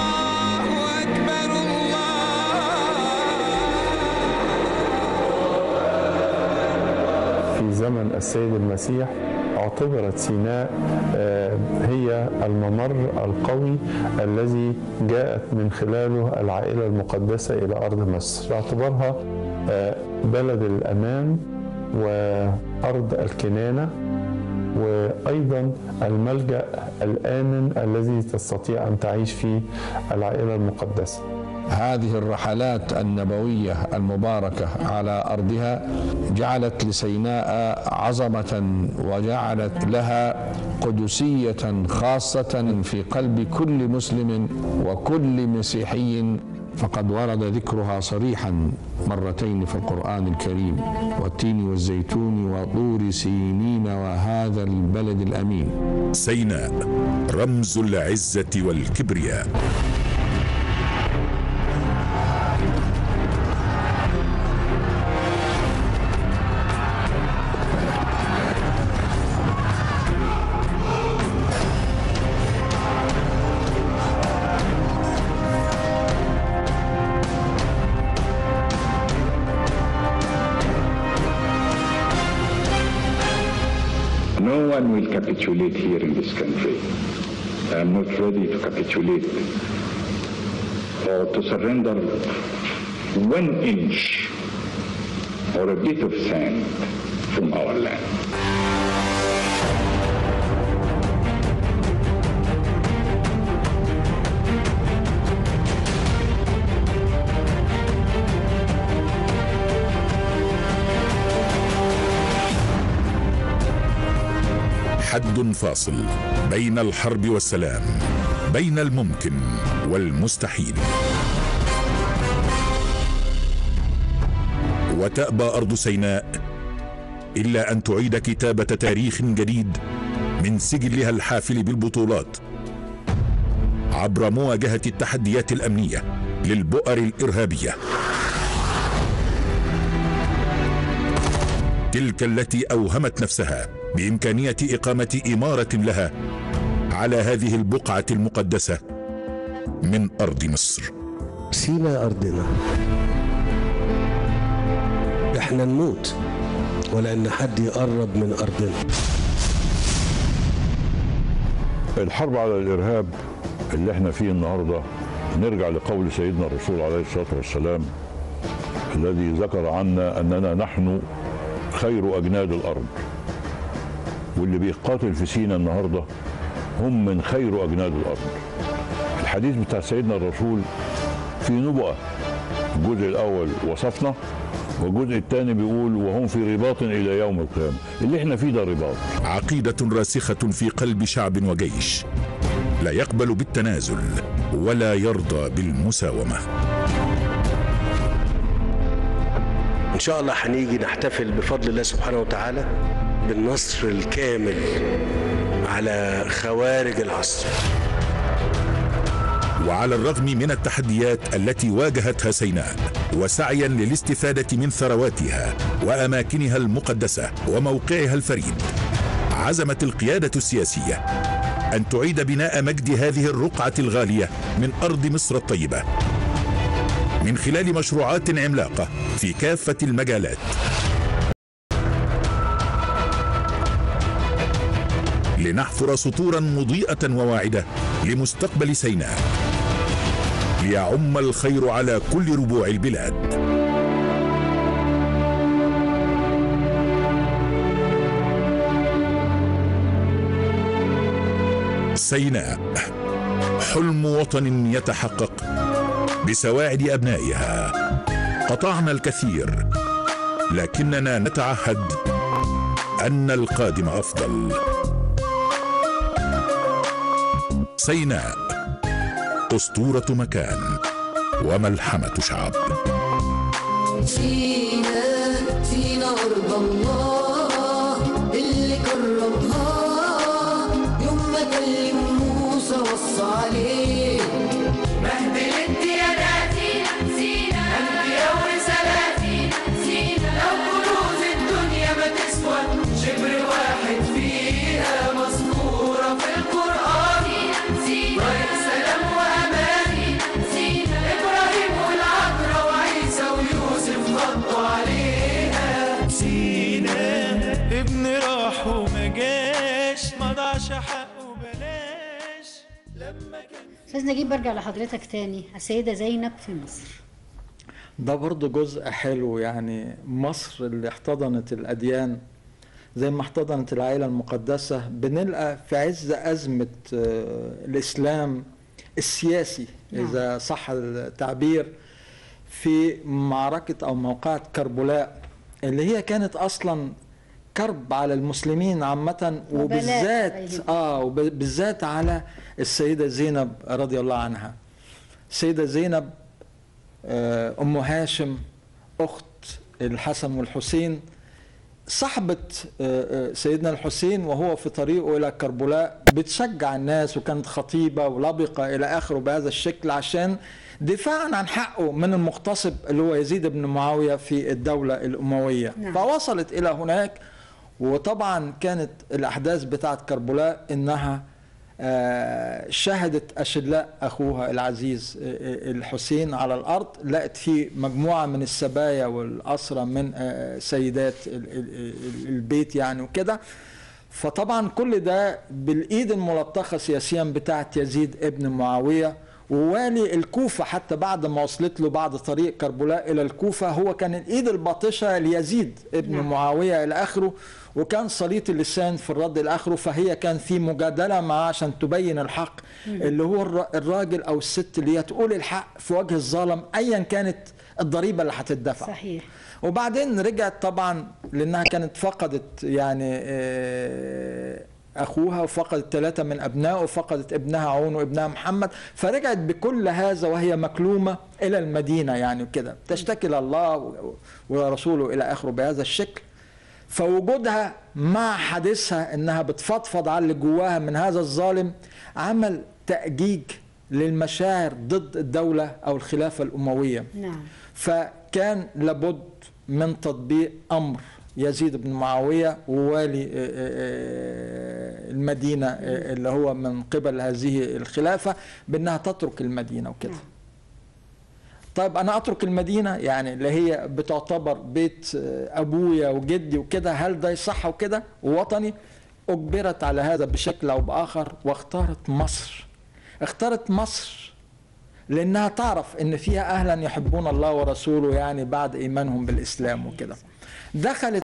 في زمن السيد المسيح اعتبرت سيناء آه، هي الممر القوي الذي جاءت من خلاله العائلة المقدسة إلى أرض مصر باعتبارها آه، بلد الأمان وأرض الكنانة وأيضا الملجأ الآمن الذي تستطيع أن تعيش فيه العائلة المقدسة هذه الرحلات النبوية المباركة على أرضها جعلت لسيناء عظمة وجعلت لها قدسية خاصة في قلب كل مسلم وكل مسيحي فقد ورد ذكرها صريحا مرتين في القرآن الكريم والتين والزيتون وطور سينين وهذا البلد الأمين سيناء رمز العزه والكبرياء No one will capitulate here in this country. I am not ready to capitulate or to surrender one inch or a bit of sand from our land. حد فاصل بين الحرب والسلام بين الممكن والمستحيل وتأبى أرض سيناء إلا أن تعيد كتابة تاريخ جديد من سجلها الحافل بالبطولات عبر مواجهة التحديات الأمنية للبؤر الإرهابية تلك التي أوهمت نفسها بإمكانية إقامة إمارة لها على هذه البقعة المقدسة من أرض مصر سينا أرضنا احنا نموت ولا ان حد يقرب من ارضنا الحرب على الارهاب اللي احنا فيه النهارده نرجع لقول سيدنا الرسول عليه الصلاه والسلام الذي ذكر عنا اننا نحن خير اجناد الارض واللي بيقاتل في سينا النهارده هم من خير اجناد الارض الحديث بتاع سيدنا الرسول في نبوءه الجزء الاول وصفنا والجزء الثاني بيقول وهم في رباط الى يوم القيامه اللي احنا فيه ده رباط عقيدة راسخة في قلب شعب وجيش لا يقبل بالتنازل ولا يرضى بالمساومة ان شاء الله هنيجي نحتفل بفضل الله سبحانه وتعالى بالنصر الكامل على خوارج العصر وعلى الرغم من التحديات التي واجهتها سيناء وسعيا للاستفادة من ثرواتها وأماكنها المقدسة وموقعها الفريد عزمت القيادة السياسية أن تعيد بناء مجد هذه الرقعة الغالية من أرض مصر الطيبة من خلال مشروعات عملاقة في كافة المجالات لنحفر سطورا مضيئة وواعدة لمستقبل سيناء ليعم الخير على كل ربوع البلاد سيناء حلم وطن يتحقق بسواعد ابنائها قطعنا الكثير لكننا نتعهد ان القادم افضل سيناء اسطوره مكان وملحمه شعب سينا سينا أرض الله اللي كرمها يوم ما كلم موسى وصى عليه مهد الانتيادات سينا أنبياء ورسالاتي سينا لو كنوز الدنيا ما تسوى شبر واحد فيها مذكورة في القرآن سينا سلام وأمان سينا إبراهيم والعذراء وعيسى ويوسف غطوا عليها سينا ابن راح وما جاش ما ضاعش حقه بلاش لما كان استاذ نجيب برجع لحضرتك تاني السيده زينب في مصر ده برضه جزء حلو يعني مصر اللي احتضنت الأديان زي ما احتضنت العائلة المقدسة بنلقى في عز أزمة آه، الإسلام السياسي نعم. إذا صح التعبير في معركة أو موقعة كربلاء اللي هي كانت أصلا كرب على المسلمين عامة وبلاء وبالذات عليهم. اه وبالذات على السيدة زينب رضي الله عنها السيدة زينب آه، أم هاشم أخت الحسن والحسين صاحبة آه، آه، سيدنا الحسين وهو في طريقه إلى كربلاء بتشجع الناس وكانت خطيبة ولبقة إلى آخره بهذا الشكل عشان دفاعا عن حقه من المغتصب اللي هو يزيد بن معاوية في الدولة الأموية نعم. فوصلت إلى هناك وطبعا كانت الأحداث بتاعت كربلاء إنها آه، شهدت أشلاء أخوها العزيز آه، آه، الحسين على الأرض لقت فيه مجموعة من السبايا والأسرى من آه، سيدات ال- ال- ال- البيت يعني وكده فطبعا كل ده بالإيد الملطخة سياسيا بتاعت يزيد ابن معاوية ووالي الكوفة حتى بعد ما وصلت له بعد طريق كربلاء إلى الكوفة هو كان الإيد الباطشة ليزيد ابن نعم. معاوية إلى آخره وكان سليط اللسان في الرد إلى آخره فهي كان في مجادلة معاه عشان تبين الحق اللي هو الر- الراجل أو الست اللي هي تقول الحق في وجه الظالم أيا كانت الضريبة اللي هتدفع صحيح وبعدين رجعت طبعا لانها كانت فقدت يعني آه، اخوها وفقدت ثلاثه من ابنائه وفقدت ابنها عون وابنها محمد فرجعت بكل هذا وهي مكلومه الى المدينه يعني كده تشتكي لله و- ورسوله الى اخره بهذا الشكل فوجودها مع حديثها انها بتفضفض على اللي جواها من هذا الظالم عمل تأجيج للمشاعر ضد الدولة أو الخلافة الأموية نعم فكان لابد من تطبيق أمر يزيد بن معاوية ووالي آه، آه، آه، المدينة آه، اللي هو من قبل هذه الخلافة بأنها تترك المدينة وكده طيب انا اترك المدينه يعني اللي هي بتعتبر بيت آه، ابويا وجدي وكده هل ده صح وكده ووطني اجبرت على هذا بشكل او باخر واختارت مصر اختارت مصر لانها تعرف ان فيها اهلا يحبون الله ورسوله يعني بعد ايمانهم بالاسلام وكده دخلت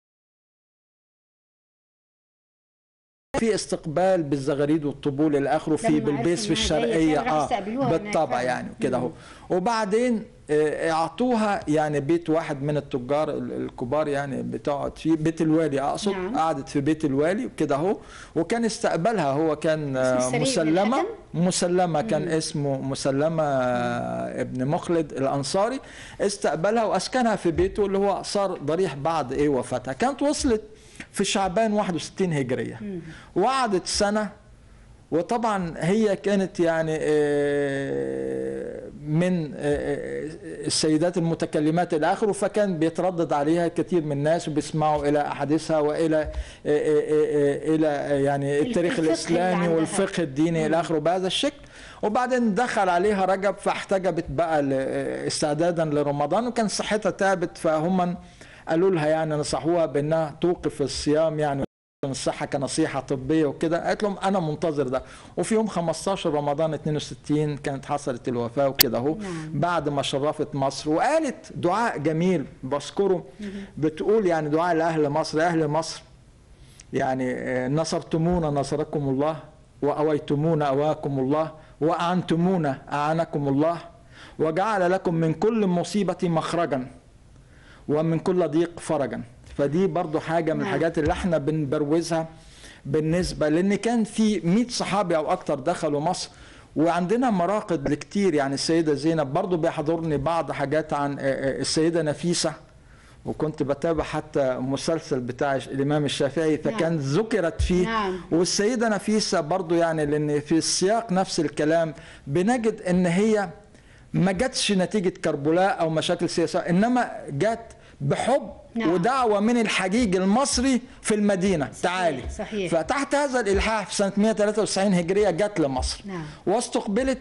في استقبال بالزغاريد والطبول الى اخره في لما بالبيس في عرفوا إنها جاية الشرقيه فعلا راحوا استقبلوها هناك بالطبع فعلا. يعني كده اهو مم. وبعدين آه، اعطوها يعني بيت واحد من التجار ال- الكبار يعني بتقعد فيه بيت الوالي اقصد نعم. قعدت في بيت الوالي وكده اهو وكان استقبلها هو كان آه، اسمه سري بن مسلمه الحكم؟ مسلمه كان اسمه مسلمه آه، ابن مخلد الانصاري استقبلها واسكنها في بيته اللي هو صار ضريح بعد ايه وفاتها كانت وصلت في شعبان 61 هجريه وقعدت سنه وطبعا هي كانت يعني آه، من آه، السيدات المتكلمات الى اخره فكان بيتردد عليها كثير من الناس وبيسمعوا الى احاديثها والى آه، آه، آه، الى يعني التاريخ الفقه اللي الاسلامي عندها. والفقه الديني الى اخره بهذا الشكل وبعدين دخل عليها رجب فاحتجبت بقى ل- استعدادا لرمضان وكان صحتها تعبت فهم قالوا لها يعني نصحوها بانها توقف الصيام يعني عشان الصحه كنصيحه طبيه وكده قالت لهم انا منتظر ده وفي يوم 15 رمضان 62 كانت حصلت الوفاه وكده اهو نعم. بعد ما شرفت مصر وقالت دعاء جميل بذكره بتقول يعني دعاء لاهل مصر يا اهل مصر يعني آه، نصرتمونا نصركم الله واويتمونا اواكم الله واعنتمونا اعانكم الله وجعل لكم من كل مصيبه مخرجا ومن كل ضيق فرجا فدي برضو حاجة من نعم. الحاجات اللي احنا بنبروزها بالنسبة لأن كان في 100 صحابي أو أكتر دخلوا مصر وعندنا مراقد لكتير يعني السيدة زينب برضو بيحضرني بعض حاجات عن آه، آه، السيدة نفيسة وكنت بتابع حتى مسلسل بتاع الإمام الشافعي فكان ذكرت فيه نعم. والسيدة نفيسة برضو يعني لأن في السياق نفس الكلام بنجد إن هي ما جاتش نتيجة كربلاء أو مشاكل سياسية إنما جات بحب نعم. ودعوة من الحجيج المصري في المدينة تعالي صحيح. فتحت هذا الإلحاح في سنة 193 هجرية جت لمصر نعم. واستقبلت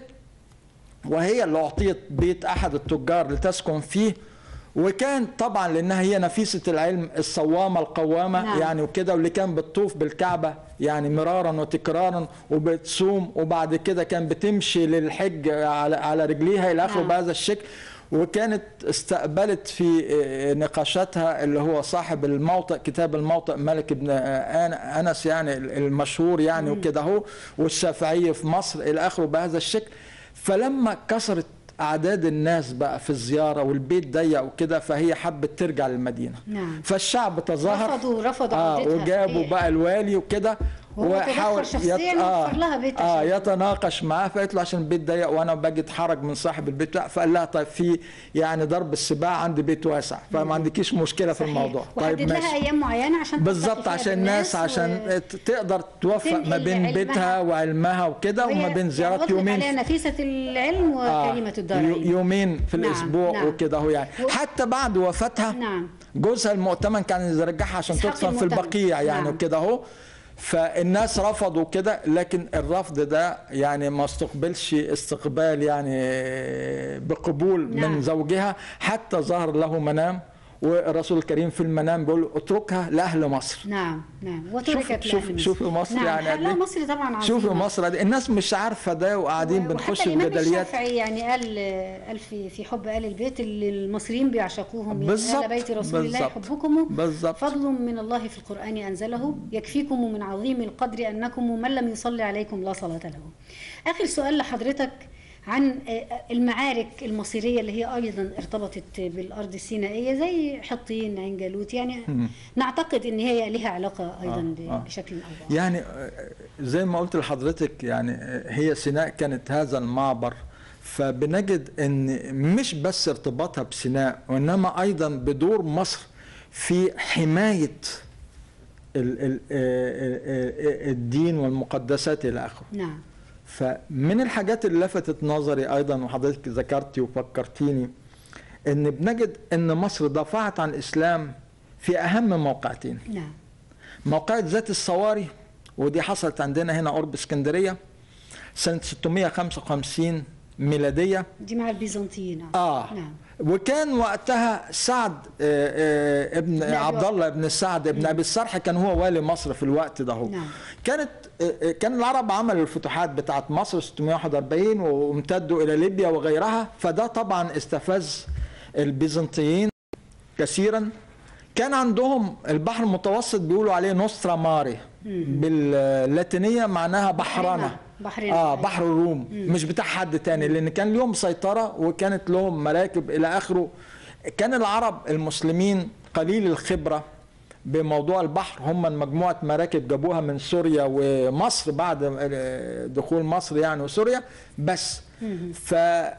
وهي اللي أعطيت بيت أحد التجار لتسكن فيه وكان طبعا لانها هي نفيسه العلم الصوامه القوامه نعم. يعني وكده واللي كان بتطوف بالكعبه يعني مرارا وتكرارا وبتصوم وبعد كده كان بتمشي للحج على على رجليها الى اخره نعم. بهذا الشكل وكانت استقبلت في آه، نقاشاتها اللي هو صاحب الموطئ كتاب الموطئ ملك ابن آه، آن- انس يعني المشهور يعني وكده اهو والشافعي في مصر الى اخره بهذا الشكل فلما كسرت اعداد الناس بقى في الزياره والبيت ضيق وكده فهي حبت ترجع للمدينه نعم فالشعب تظاهر رفضوا رفضوا اه عودتها وجابوا صحيح. بقى الوالي وكده وهو تدخل شخصياً ووفر لها بيت اه عشان- يتناقش معاه فقالت له عشان البيت ضيق وانا بجد حرج من صاحب البيت لا فقال لها طيب في يعني ضرب السباع عندي بيت واسع فما عندكيش مشكله في صحيح. الموضوع وحدد طيب لها ماشي ايام معينه عشان تلتقي بالظبط فيها عشان بالناس الناس و- عشان ت- تقدر توفق ما تنقل بين علمها. بيتها وعلمها وكده وما وهي بين زيارات أطلق يومين عليها نفيسه العلم آه، وكريمه يو- الدارين يومين في نعم، الاسبوع نعم. وكده هو يعني و- حتى بعد وفاتها نعم جوزها المؤتمن كان يرجعها عشان إسحاق تدفن في المؤتمن. البقيع يعني نعم. وكده اهو فالناس رفضوا كده لكن الرفض ده يعني ما استقبلش استقبال يعني بقبول نعم. من زوجها حتى ظهر له منام والرسول الكريم في المنام بيقول له اتركها لاهل مصر نعم نعم شوف وتركت شوف لأهل شوفي مصر نعم. يعني قد لا إيه؟ مصر طبعا عظيمه شوفي مصر دي الناس مش عارفه ده وقاعدين بنخش وحتى في الإمام جدليات الشافعي يعني قال قال في في حب آل البيت اللي المصريين بيعشقوهم يا بالظبط، آل بيت رسول الله بالظبط، يحبكم بالظبط. فضل من الله في القرآن أنزله يكفيكم من عظيم القدر أنكم من لم يصلي عليكم لا صلاة له آخر سؤال لحضرتك عن آه، المعارك المصيريه اللي هي ايضا ارتبطت بالارض السينائيه زي حطين عين جالوت يعني مم. نعتقد ان هي لها علاقه ايضا ب- آه. بشكل او باخر يعني آه، زي ما قلت لحضرتك يعني آه، هي سيناء كانت هذا المعبر فبنجد ان مش بس ارتباطها بسيناء وانما ايضا بدور مصر في حمايه ال- ال- آه، آه، آه، الدين والمقدسات الى اخره نعم فمن الحاجات اللي لفتت نظري ايضا وحضرتك ذكرتي وفكرتيني ان بنجد ان مصر دافعت عن الاسلام في اهم موقعتين نعم موقعة ذات الصواري ودي حصلت عندنا هنا قرب اسكندريه سنه 655 ميلاديه دي مع البيزنطيين اه نعم وكان وقتها سعد آه، آه، ابن أبي عبد الله ابن سعد ابن ابي السرح كان هو والي مصر في الوقت ده هو. نعم. كانت آه، آه، كان العرب عملوا الفتوحات بتاعت مصر 641 وامتدوا الى ليبيا وغيرها فده طبعا استفز البيزنطيين كثيرا كان عندهم البحر المتوسط بيقولوا عليه نوسترا ماري باللاتينيه معناها بحرنا بحرين اه بحر الروم مش بتاع حد تاني لان كان لهم سيطره وكانت لهم مراكب الى اخره كان العرب المسلمين قليل الخبره بموضوع البحر هم مجموعه مراكب جابوها من سوريا ومصر بعد آه، دخول مصر يعني وسوريا بس ف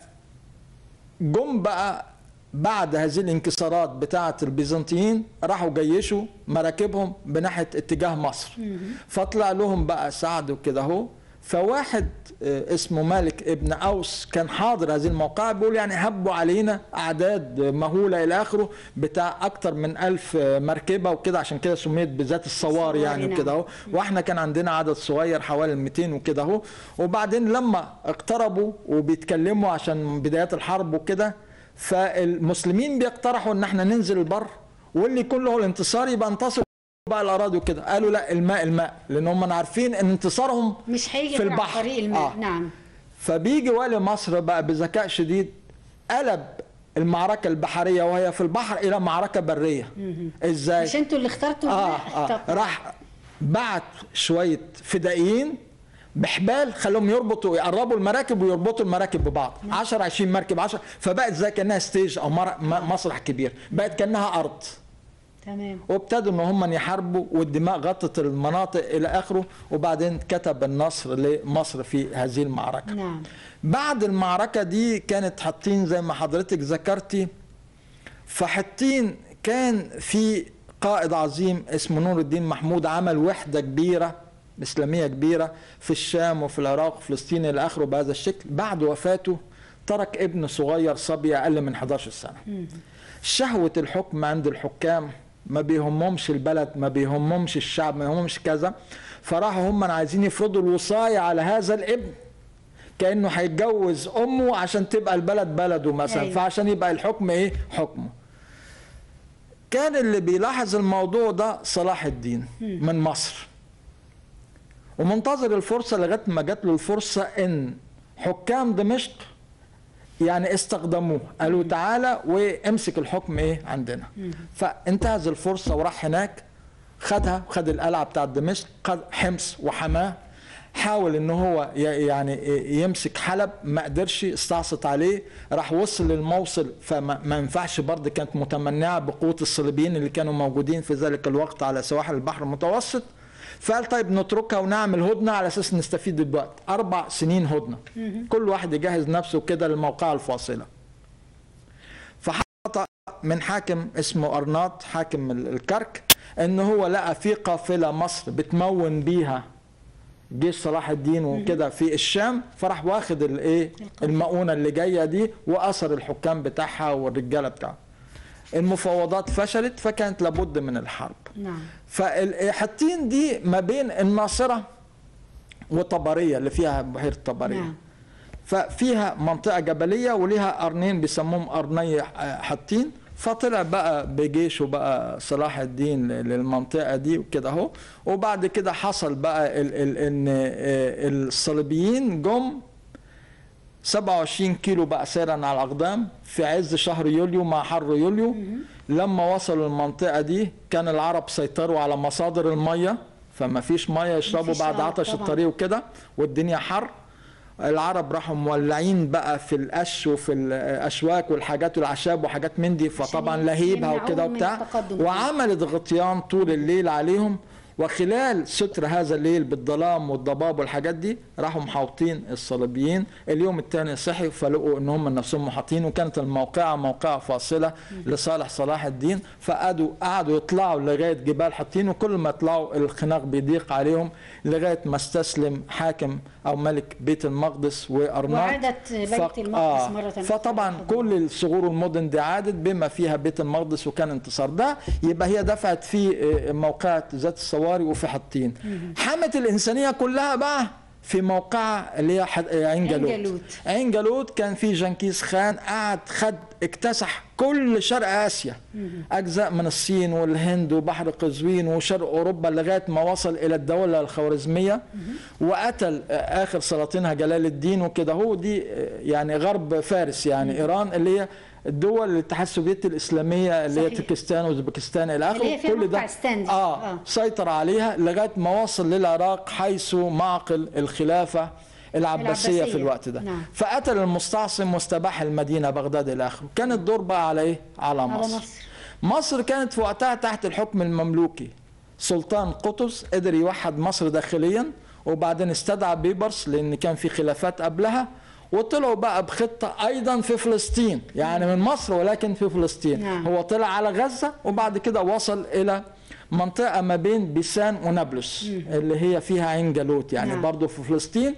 جم بقى بعد هذه الانكسارات بتاعه البيزنطيين راحوا جيشوا مراكبهم بناحيه اتجاه مصر فطلع لهم بقى سعد وكده اهو فواحد آه، اسمه مالك ابن اوس كان حاضر هذه الموقعة بيقول يعني هبوا علينا اعداد مهوله الى اخره بتاع اكتر من ألف آه، مركبه وكده عشان كده سميت بذات الصواري يعني نعم. وكده اهو واحنا كان عندنا عدد صغير حوالي 200 وكده اهو وبعدين لما اقتربوا وبيتكلموا عشان بدايات الحرب وكده فالمسلمين بيقترحوا ان احنا ننزل البر واللي يكون له الانتصار يبقى انتصر بقى الاراضي وكده قالوا لا الماء الماء لان هم عارفين ان انتصارهم مش هيجي في غير عن البحر. طريق الماء آه. نعم فبيجي والي مصر بقى بذكاء شديد قلب المعركة البحرية وهي في البحر إلى معركة برية إزاي؟ مش انتوا اللي اخترتوا آه, الماء؟ آه طب راح بعت شوية فدائيين بحبال خلوهم يربطوا يقربوا المراكب ويربطوا المراكب ببعض 10 20 مركب 10 فبقت زي كانها ستيج او مر- م- مسرح كبير بقت كانها ارض تمام وابتدوا ان هم يحاربوا والدماء غطت المناطق الى اخره وبعدين كتب النصر لمصر في هذه المعركه نعم بعد المعركة دي كانت حطين زي ما حضرتك ذكرتي فحطين كان في قائد عظيم اسمه نور الدين محمود عمل وحدة كبيرة إسلامية كبيرة في الشام وفي العراق وفلسطين إلى آخره بهذا الشكل بعد وفاته ترك ابن صغير صبي أقل من 11 سنة شهوة الحكم عند الحكام ما بيهمهمش البلد ما بيهمهمش الشعب ما بيهمهمش كذا فراحوا هم عايزين يفرضوا الوصاية على هذا الابن كانه هيتجوز امه عشان تبقى البلد بلده مثلا أيوة. فعشان يبقى الحكم ايه حكمه كان اللي بيلاحظ الموضوع ده صلاح الدين من مصر ومنتظر الفرصه لغايه ما جات له الفرصه ان حكام دمشق يعني استخدموه قالوا تعالى وامسك الحكم ايه عندنا فانتهز الفرصه وراح هناك خدها خد القلعه بتاعت دمشق خد حمص وحماه حاول ان هو ي- يعني يمسك حلب ما قدرش استعصت عليه راح وصل للموصل فما ما ينفعش برضه كانت متمنعه بقوه الصليبيين اللي كانوا موجودين في ذلك الوقت على سواحل البحر المتوسط فقال طيب نتركها ونعمل هدنه على اساس نستفيد بالوقت اربع سنين هدنه كل واحد يجهز نفسه كده للموقعه الفاصله فحط من حاكم اسمه ارناط حاكم ال- الكرك ان هو لقى في قافله مصر بتمون بيها جيش صلاح الدين وكده في الشام فراح واخد الايه المؤونه اللي جايه دي واثر الحكام بتاعها والرجاله بتاعها المفاوضات فشلت فكانت لابد من الحرب نعم فالحطين دي ما بين الناصره وطبريه اللي فيها بحيره طبريه نعم ففيها منطقة جبلية وليها قرنين بيسموهم قرني حطين فطلع بقى بجيشه بقى صلاح الدين للمنطقة دي وكده اهو وبعد كده حصل بقى ال ال ان آه، الصليبيين جم 27 كيلو بقى سيرا على الأقدام في عز شهر يوليو مع حر يوليو لما وصلوا المنطقة دي كان العرب سيطروا على مصادر المية فما فيش مية يشربوا مفيش بعد آه، عطش طبعاً. الطريق وكده والدنيا حر العرب راحوا مولعين بقى في القش وفي الاشواك والحاجات والعشاب وحاجات من دي فطبعا لهيبها وكده يمنعوهم من وبتاع التقدم. وعملت غطيان طول الليل عليهم وخلال ستر هذا الليل بالظلام والضباب والحاجات دي راحوا محاوطين الصليبيين اليوم الثاني صحي فلقوا ان هم نفسهم محاطين وكانت الموقعه موقعه فاصله لصالح صلاح الدين فقعدوا قعدوا يطلعوا لغايه جبال حطين وكل ما يطلعوا الخناق بيضيق عليهم لغايه ما استسلم حاكم او ملك بيت المقدس وارناط وعادت بيت فق- المقدس مرة أخرى. فطبعا كل الثغور والمدن دي عادت بما فيها بيت المقدس وكان انتصار ده يبقى هي دفعت في آه، موقعة ذات الصواري وفي حطين حمت الإنسانية كلها بقى في موقعة اللي هي حد- آه، عين عين جالوت جالوت. عين جالوت كان في جنكيز خان قعد خد اكتسح كل شرق آسيا أجزاء من الصين والهند وبحر قزوين وشرق أوروبا لغاية ما وصل إلى الدولة الخوارزمية وقتل آه، آخر سلاطينها جلال الدين وكده هو دي آه، يعني غرب فارس يعني إيران اللي هي الدول الاتحاد السوفيتي الإسلامية اللي هي صحيح. تركستان وأوزبكستان إلى آخره اللي هي فيها كل موقع ده ستاند. آه, آه. سيطر عليها لغاية ما وصل للعراق حيث معقل الخلافة العباسية العباسية. في الوقت ده نعم. فقتل المستعصم واستباح المدينة بغداد إلى آخره كان الدور بقى على إيه؟ على على مصر مصر. مصر كانت في وقتها تحت الحكم المملوكي سلطان قطز قدر يوحد مصر داخليا وبعدين استدعى بيبرس لأن كان في خلافات قبلها وطلعوا بقى بخطة أيضا في فلسطين يعني من مصر ولكن في فلسطين نعم. هو طلع على غزة وبعد كده وصل إلى منطقة ما بين بيسان ونابلس اللي هي فيها عين جالوت يعني نعم. برضه في فلسطين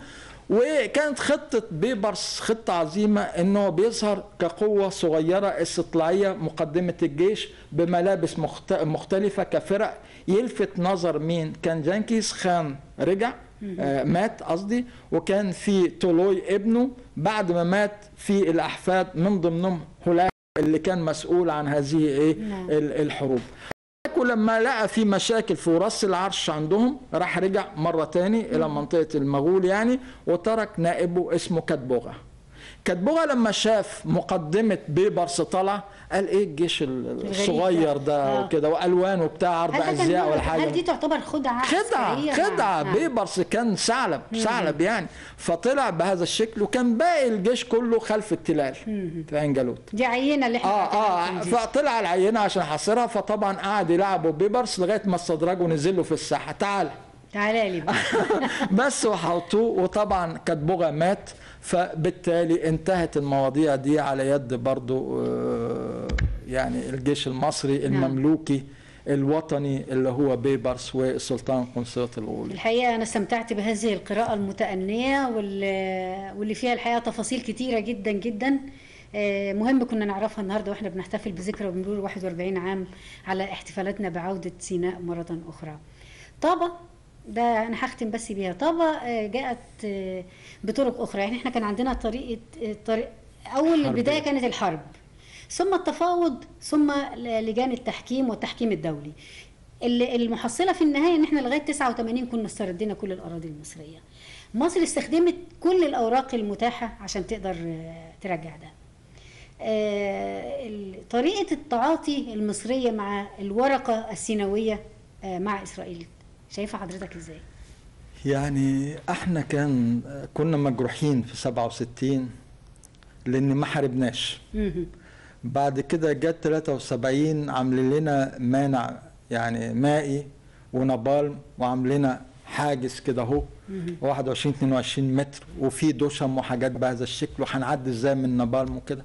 وكانت خطة بيبرس خطة عظيمة انه بيظهر كقوة صغيرة استطلاعية مقدمة الجيش بملابس مخت- مختلفة كفرق يلفت نظر مين كان جانكيز خان رجع آه مات قصدي وكان في تولوي ابنه بعد ما مات في الاحفاد من ضمنهم هولاك اللي كان مسؤول عن هذه ايه نعم. ال- الحروب ولما لقى في مشاكل في وراث العرش عندهم راح رجع مرة تاني إلى منطقة المغول يعني وترك نائبه اسمه كتبوغة كتبوغة لما شاف مقدمة بيبرس طلع قال ايه الجيش ال- الصغير ده آه. وكده والوان وبتاع عرض هل ده كان ازياء نوع- والحاجه هل دي تعتبر خدعة خدعة عسكرية؟ خدعة نعم. بيبرس كان ثعلب ثعلب يعني فطلع بهذا الشكل وكان باقي الجيش كله خلف التلال في عين جالوت دي عينة اللي احنا اه اه دي. فطلع العينه عشان حاصرها فطبعا قعد يلعبوا بيبرس لغايه ما استدرجوا ونزلوا في الساحه تعال تعالى لي بقى بس وحوطوه وطبعا كتبوغا مات فبالتالي انتهت المواضيع دي على يد برضو آه، يعني الجيش المصري المملوكي الوطني اللي هو بيبرس والسلطان قنصلة الغول الحقيقة أنا استمتعت بهذه القراءة المتأنية واللي واللي فيها الحقيقة تفاصيل كتيرة جدا جدا آه، مهم كنا نعرفها النهارده واحنا بنحتفل بذكرى وبنمرور 41 عام على احتفالاتنا بعودة سيناء مرة أخرى. طابة ده أنا هختم بس بيها طابة آه، جاءت آه، بطرق أخرى يعني احنا كان عندنا طريقة آه، طريق أول حرب. البداية كانت الحرب ثم التفاوض ثم لجان التحكيم والتحكيم الدولي ال- المحصله في النهايه ان احنا لغايه 89 كنا استردينا كل الاراضي المصريه مصر استخدمت كل الاوراق المتاحه عشان تقدر آه، ترجع ده آه، ال- طريقه التعاطي المصريه مع الورقه السيناويه آه، مع اسرائيل شايفه حضرتك ازاي يعني احنا كان كنا مجروحين في 67 لان ما حاربناش مهم. بعد كده جت 73 عاملين لنا مانع يعني مائي ونبال وعاملين حاجز كده اهو 21 22 متر وفي دشم وحاجات بهذا الشكل وهنعدي ازاي من نبالم وكده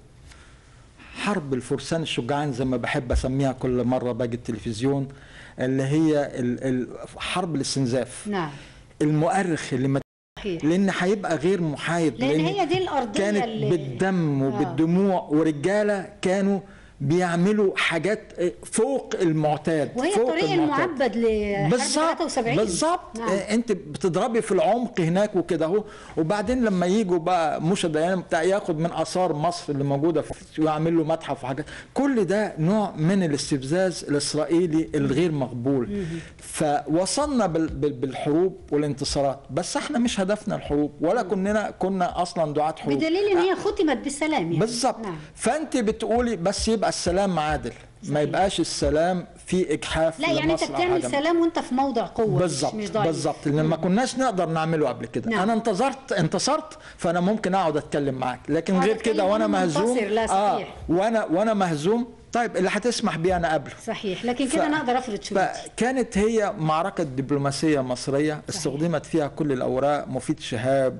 حرب الفرسان الشجعان زي ما بحب اسميها كل مره باجي التلفزيون اللي هي ال- ال- حرب الاستنزاف نعم المؤرخ اللي ما صحيح لان هيبقى غير محايد لان هي دي الارضيه كانت اللي بالدم وبالدموع ورجاله كانوا بيعملوا حاجات فوق المعتاد وهي فوق الطريق المعتاد. المعبد لحرب بالظبط 73 بالظبط نعم. آه، انت بتضربي في العمق هناك وكده اهو وبعدين لما يجوا بقى موشا ديان بتاع ياخد من اثار مصر اللي موجوده في ويعمل له متحف وحاجات كل ده نوع من الاستفزاز الاسرائيلي الغير مقبول فوصلنا بال- بال- بالحروب والانتصارات بس احنا مش هدفنا الحروب ولا كنا كنا اصلا دعاة حروب بدليل ان هي ختمت بالسلام يعني بالظبط نعم. فانت بتقولي بس يبقى السلام عادل ما يبقاش السلام في اجحاف لا يعني انت لمصلحة بتعمل جماعية. سلام وانت في موضع قوه مش- بالظبط مش ضعيف بالظبط لان ما كناش نقدر نعمله قبل كده نعم. انا انتظرت انتصرت فانا ممكن اقعد اتكلم معاك لكن أقعد غير أتكلم كده وانا وأنا مهزوم منتصر، لا صحيح. وانا وانا مهزوم طيب اللي هتسمح بيه انا قبله صحيح لكن كده ف- انا اقدر افرض شروطي فكانت هي معركة دبلوماسية مصرية استخدمت فيها كل الأوراق مفيد شهاب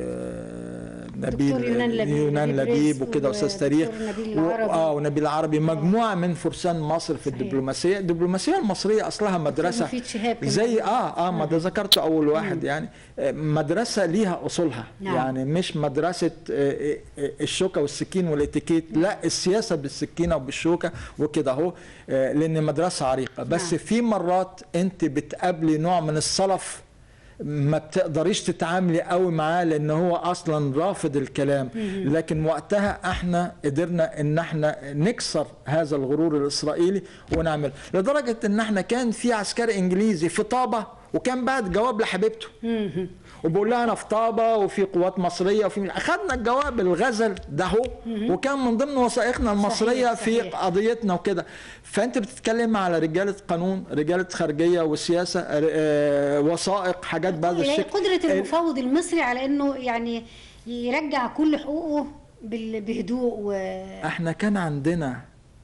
ونبيل دكتور يونان لبيب، يونان نبيل لبيب رزق وكده أستاذ تاريخ ودكتور نبيل و- العربي. اه ونبيل العربي مجموعة من فرسان مصر في الدبلوماسية الدبلوماسية المصرية أصلها مدرسة مفيد شهاب كمان. زي اه اه ما ده ذكرت أول واحد يعني آه، مدرسة ليها أصولها نعم. يعني مش مدرسة آه، آه، الشوكة والسكين والاتيكيت لا السياسة بالسكينة وبالشوكة وكده اهو آه، لأن مدرسة عريقة بس نعم. في مرات أنت بتقابلي نوع من الصلف ما بتقدريش تتعاملي قوي معاه لان هو اصلا رافض الكلام لكن وقتها احنا قدرنا ان احنا نكسر هذا الغرور الاسرائيلي ونعمل لدرجه ان احنا كان في عسكري انجليزي في طابه وكان بعد جواب لحبيبته وبقول لها انا في طابه وفي قوات مصريه وفي اخذنا الجواب الغزل ده هو وكان من ضمن وثائقنا المصريه صحيح، في صحيح. قضيتنا وكده فانت بتتكلم على رجاله قانون رجاله خارجيه وسياسه آه، وثائق حاجات بهذا هي الشكل قدره المفوض المصري على انه يعني يرجع كل حقوقه بال- بهدوء و احنا كان عندنا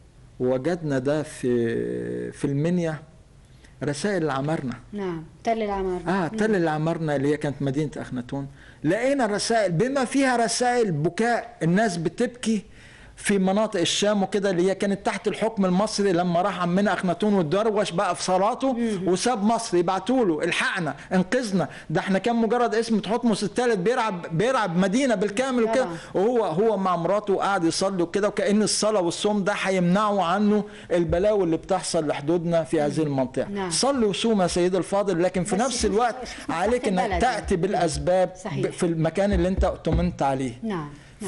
وجدنا ده في في المنيا رسائل العمارنة نعم تل العمار اه تل العمارنة اللي هي كانت مدينة اخناتون لقينا رسائل بما فيها رسائل بكاء الناس بتبكي في مناطق الشام وكده اللي هي كانت تحت الحكم المصري لما راح عمنا اخناتون والدروش بقى في صلاته وساب مصر يبعتوا له الحقنا انقذنا ده احنا كان مجرد اسم تحتمس الثالث بيلعب بيلعب مدينه بالكامل وكده طبعا. وهو هو مع مراته قاعد يصلي وكده وكأن الصلاة والصوم ده هيمنعوا عنه البلاوي اللي بتحصل لحدودنا في هذه المنطقة نعم. صلي وصوم يا سيدي الفاضل لكن في بس نفس شوف- الوقت شوف عليك مصلحة انك البلد تأتي بالأسباب صحيح. ب- في المكان اللي انت اؤتمنت عليه نعم نعم.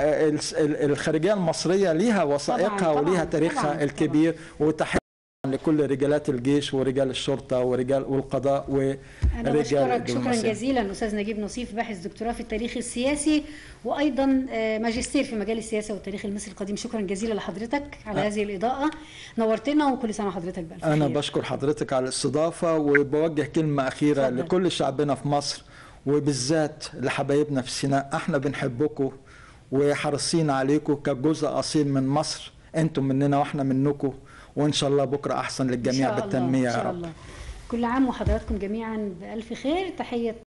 فالخارجية المصرية ليها وثائقها طبعاً، وليها طبعاً، تاريخها طبعاً، الكبير وتحية لكل رجالات الجيش ورجال الشرطة ورجال والقضاء أنا ورجال بشكرك شكرا الدبلوماسية. جزيلا أستاذ نجيب نصيف باحث دكتوراه في التاريخ السياسي وأيضا آه، ماجستير في مجال السياسة والتاريخ المصري القديم شكرا جزيلا لحضرتك على هذه الإضاءة نورتنا وكل سنة وحضرتك بألف أنا خير. بشكر حضرتك على الاستضافة وبوجه كلمة أخيرة اتفضل. لكل شعبنا في مصر وبالذات لحبايبنا في سيناء احنا بنحبكم وحريصين عليكم كجزء أصيل من مصر انتم مننا واحنا منكم وإن شاء الله بكرة أحسن إن للجميع شاء الله، بالتنمية إن يا شاء رب الله كل عام وحضراتكم جميعا بألف خير تحية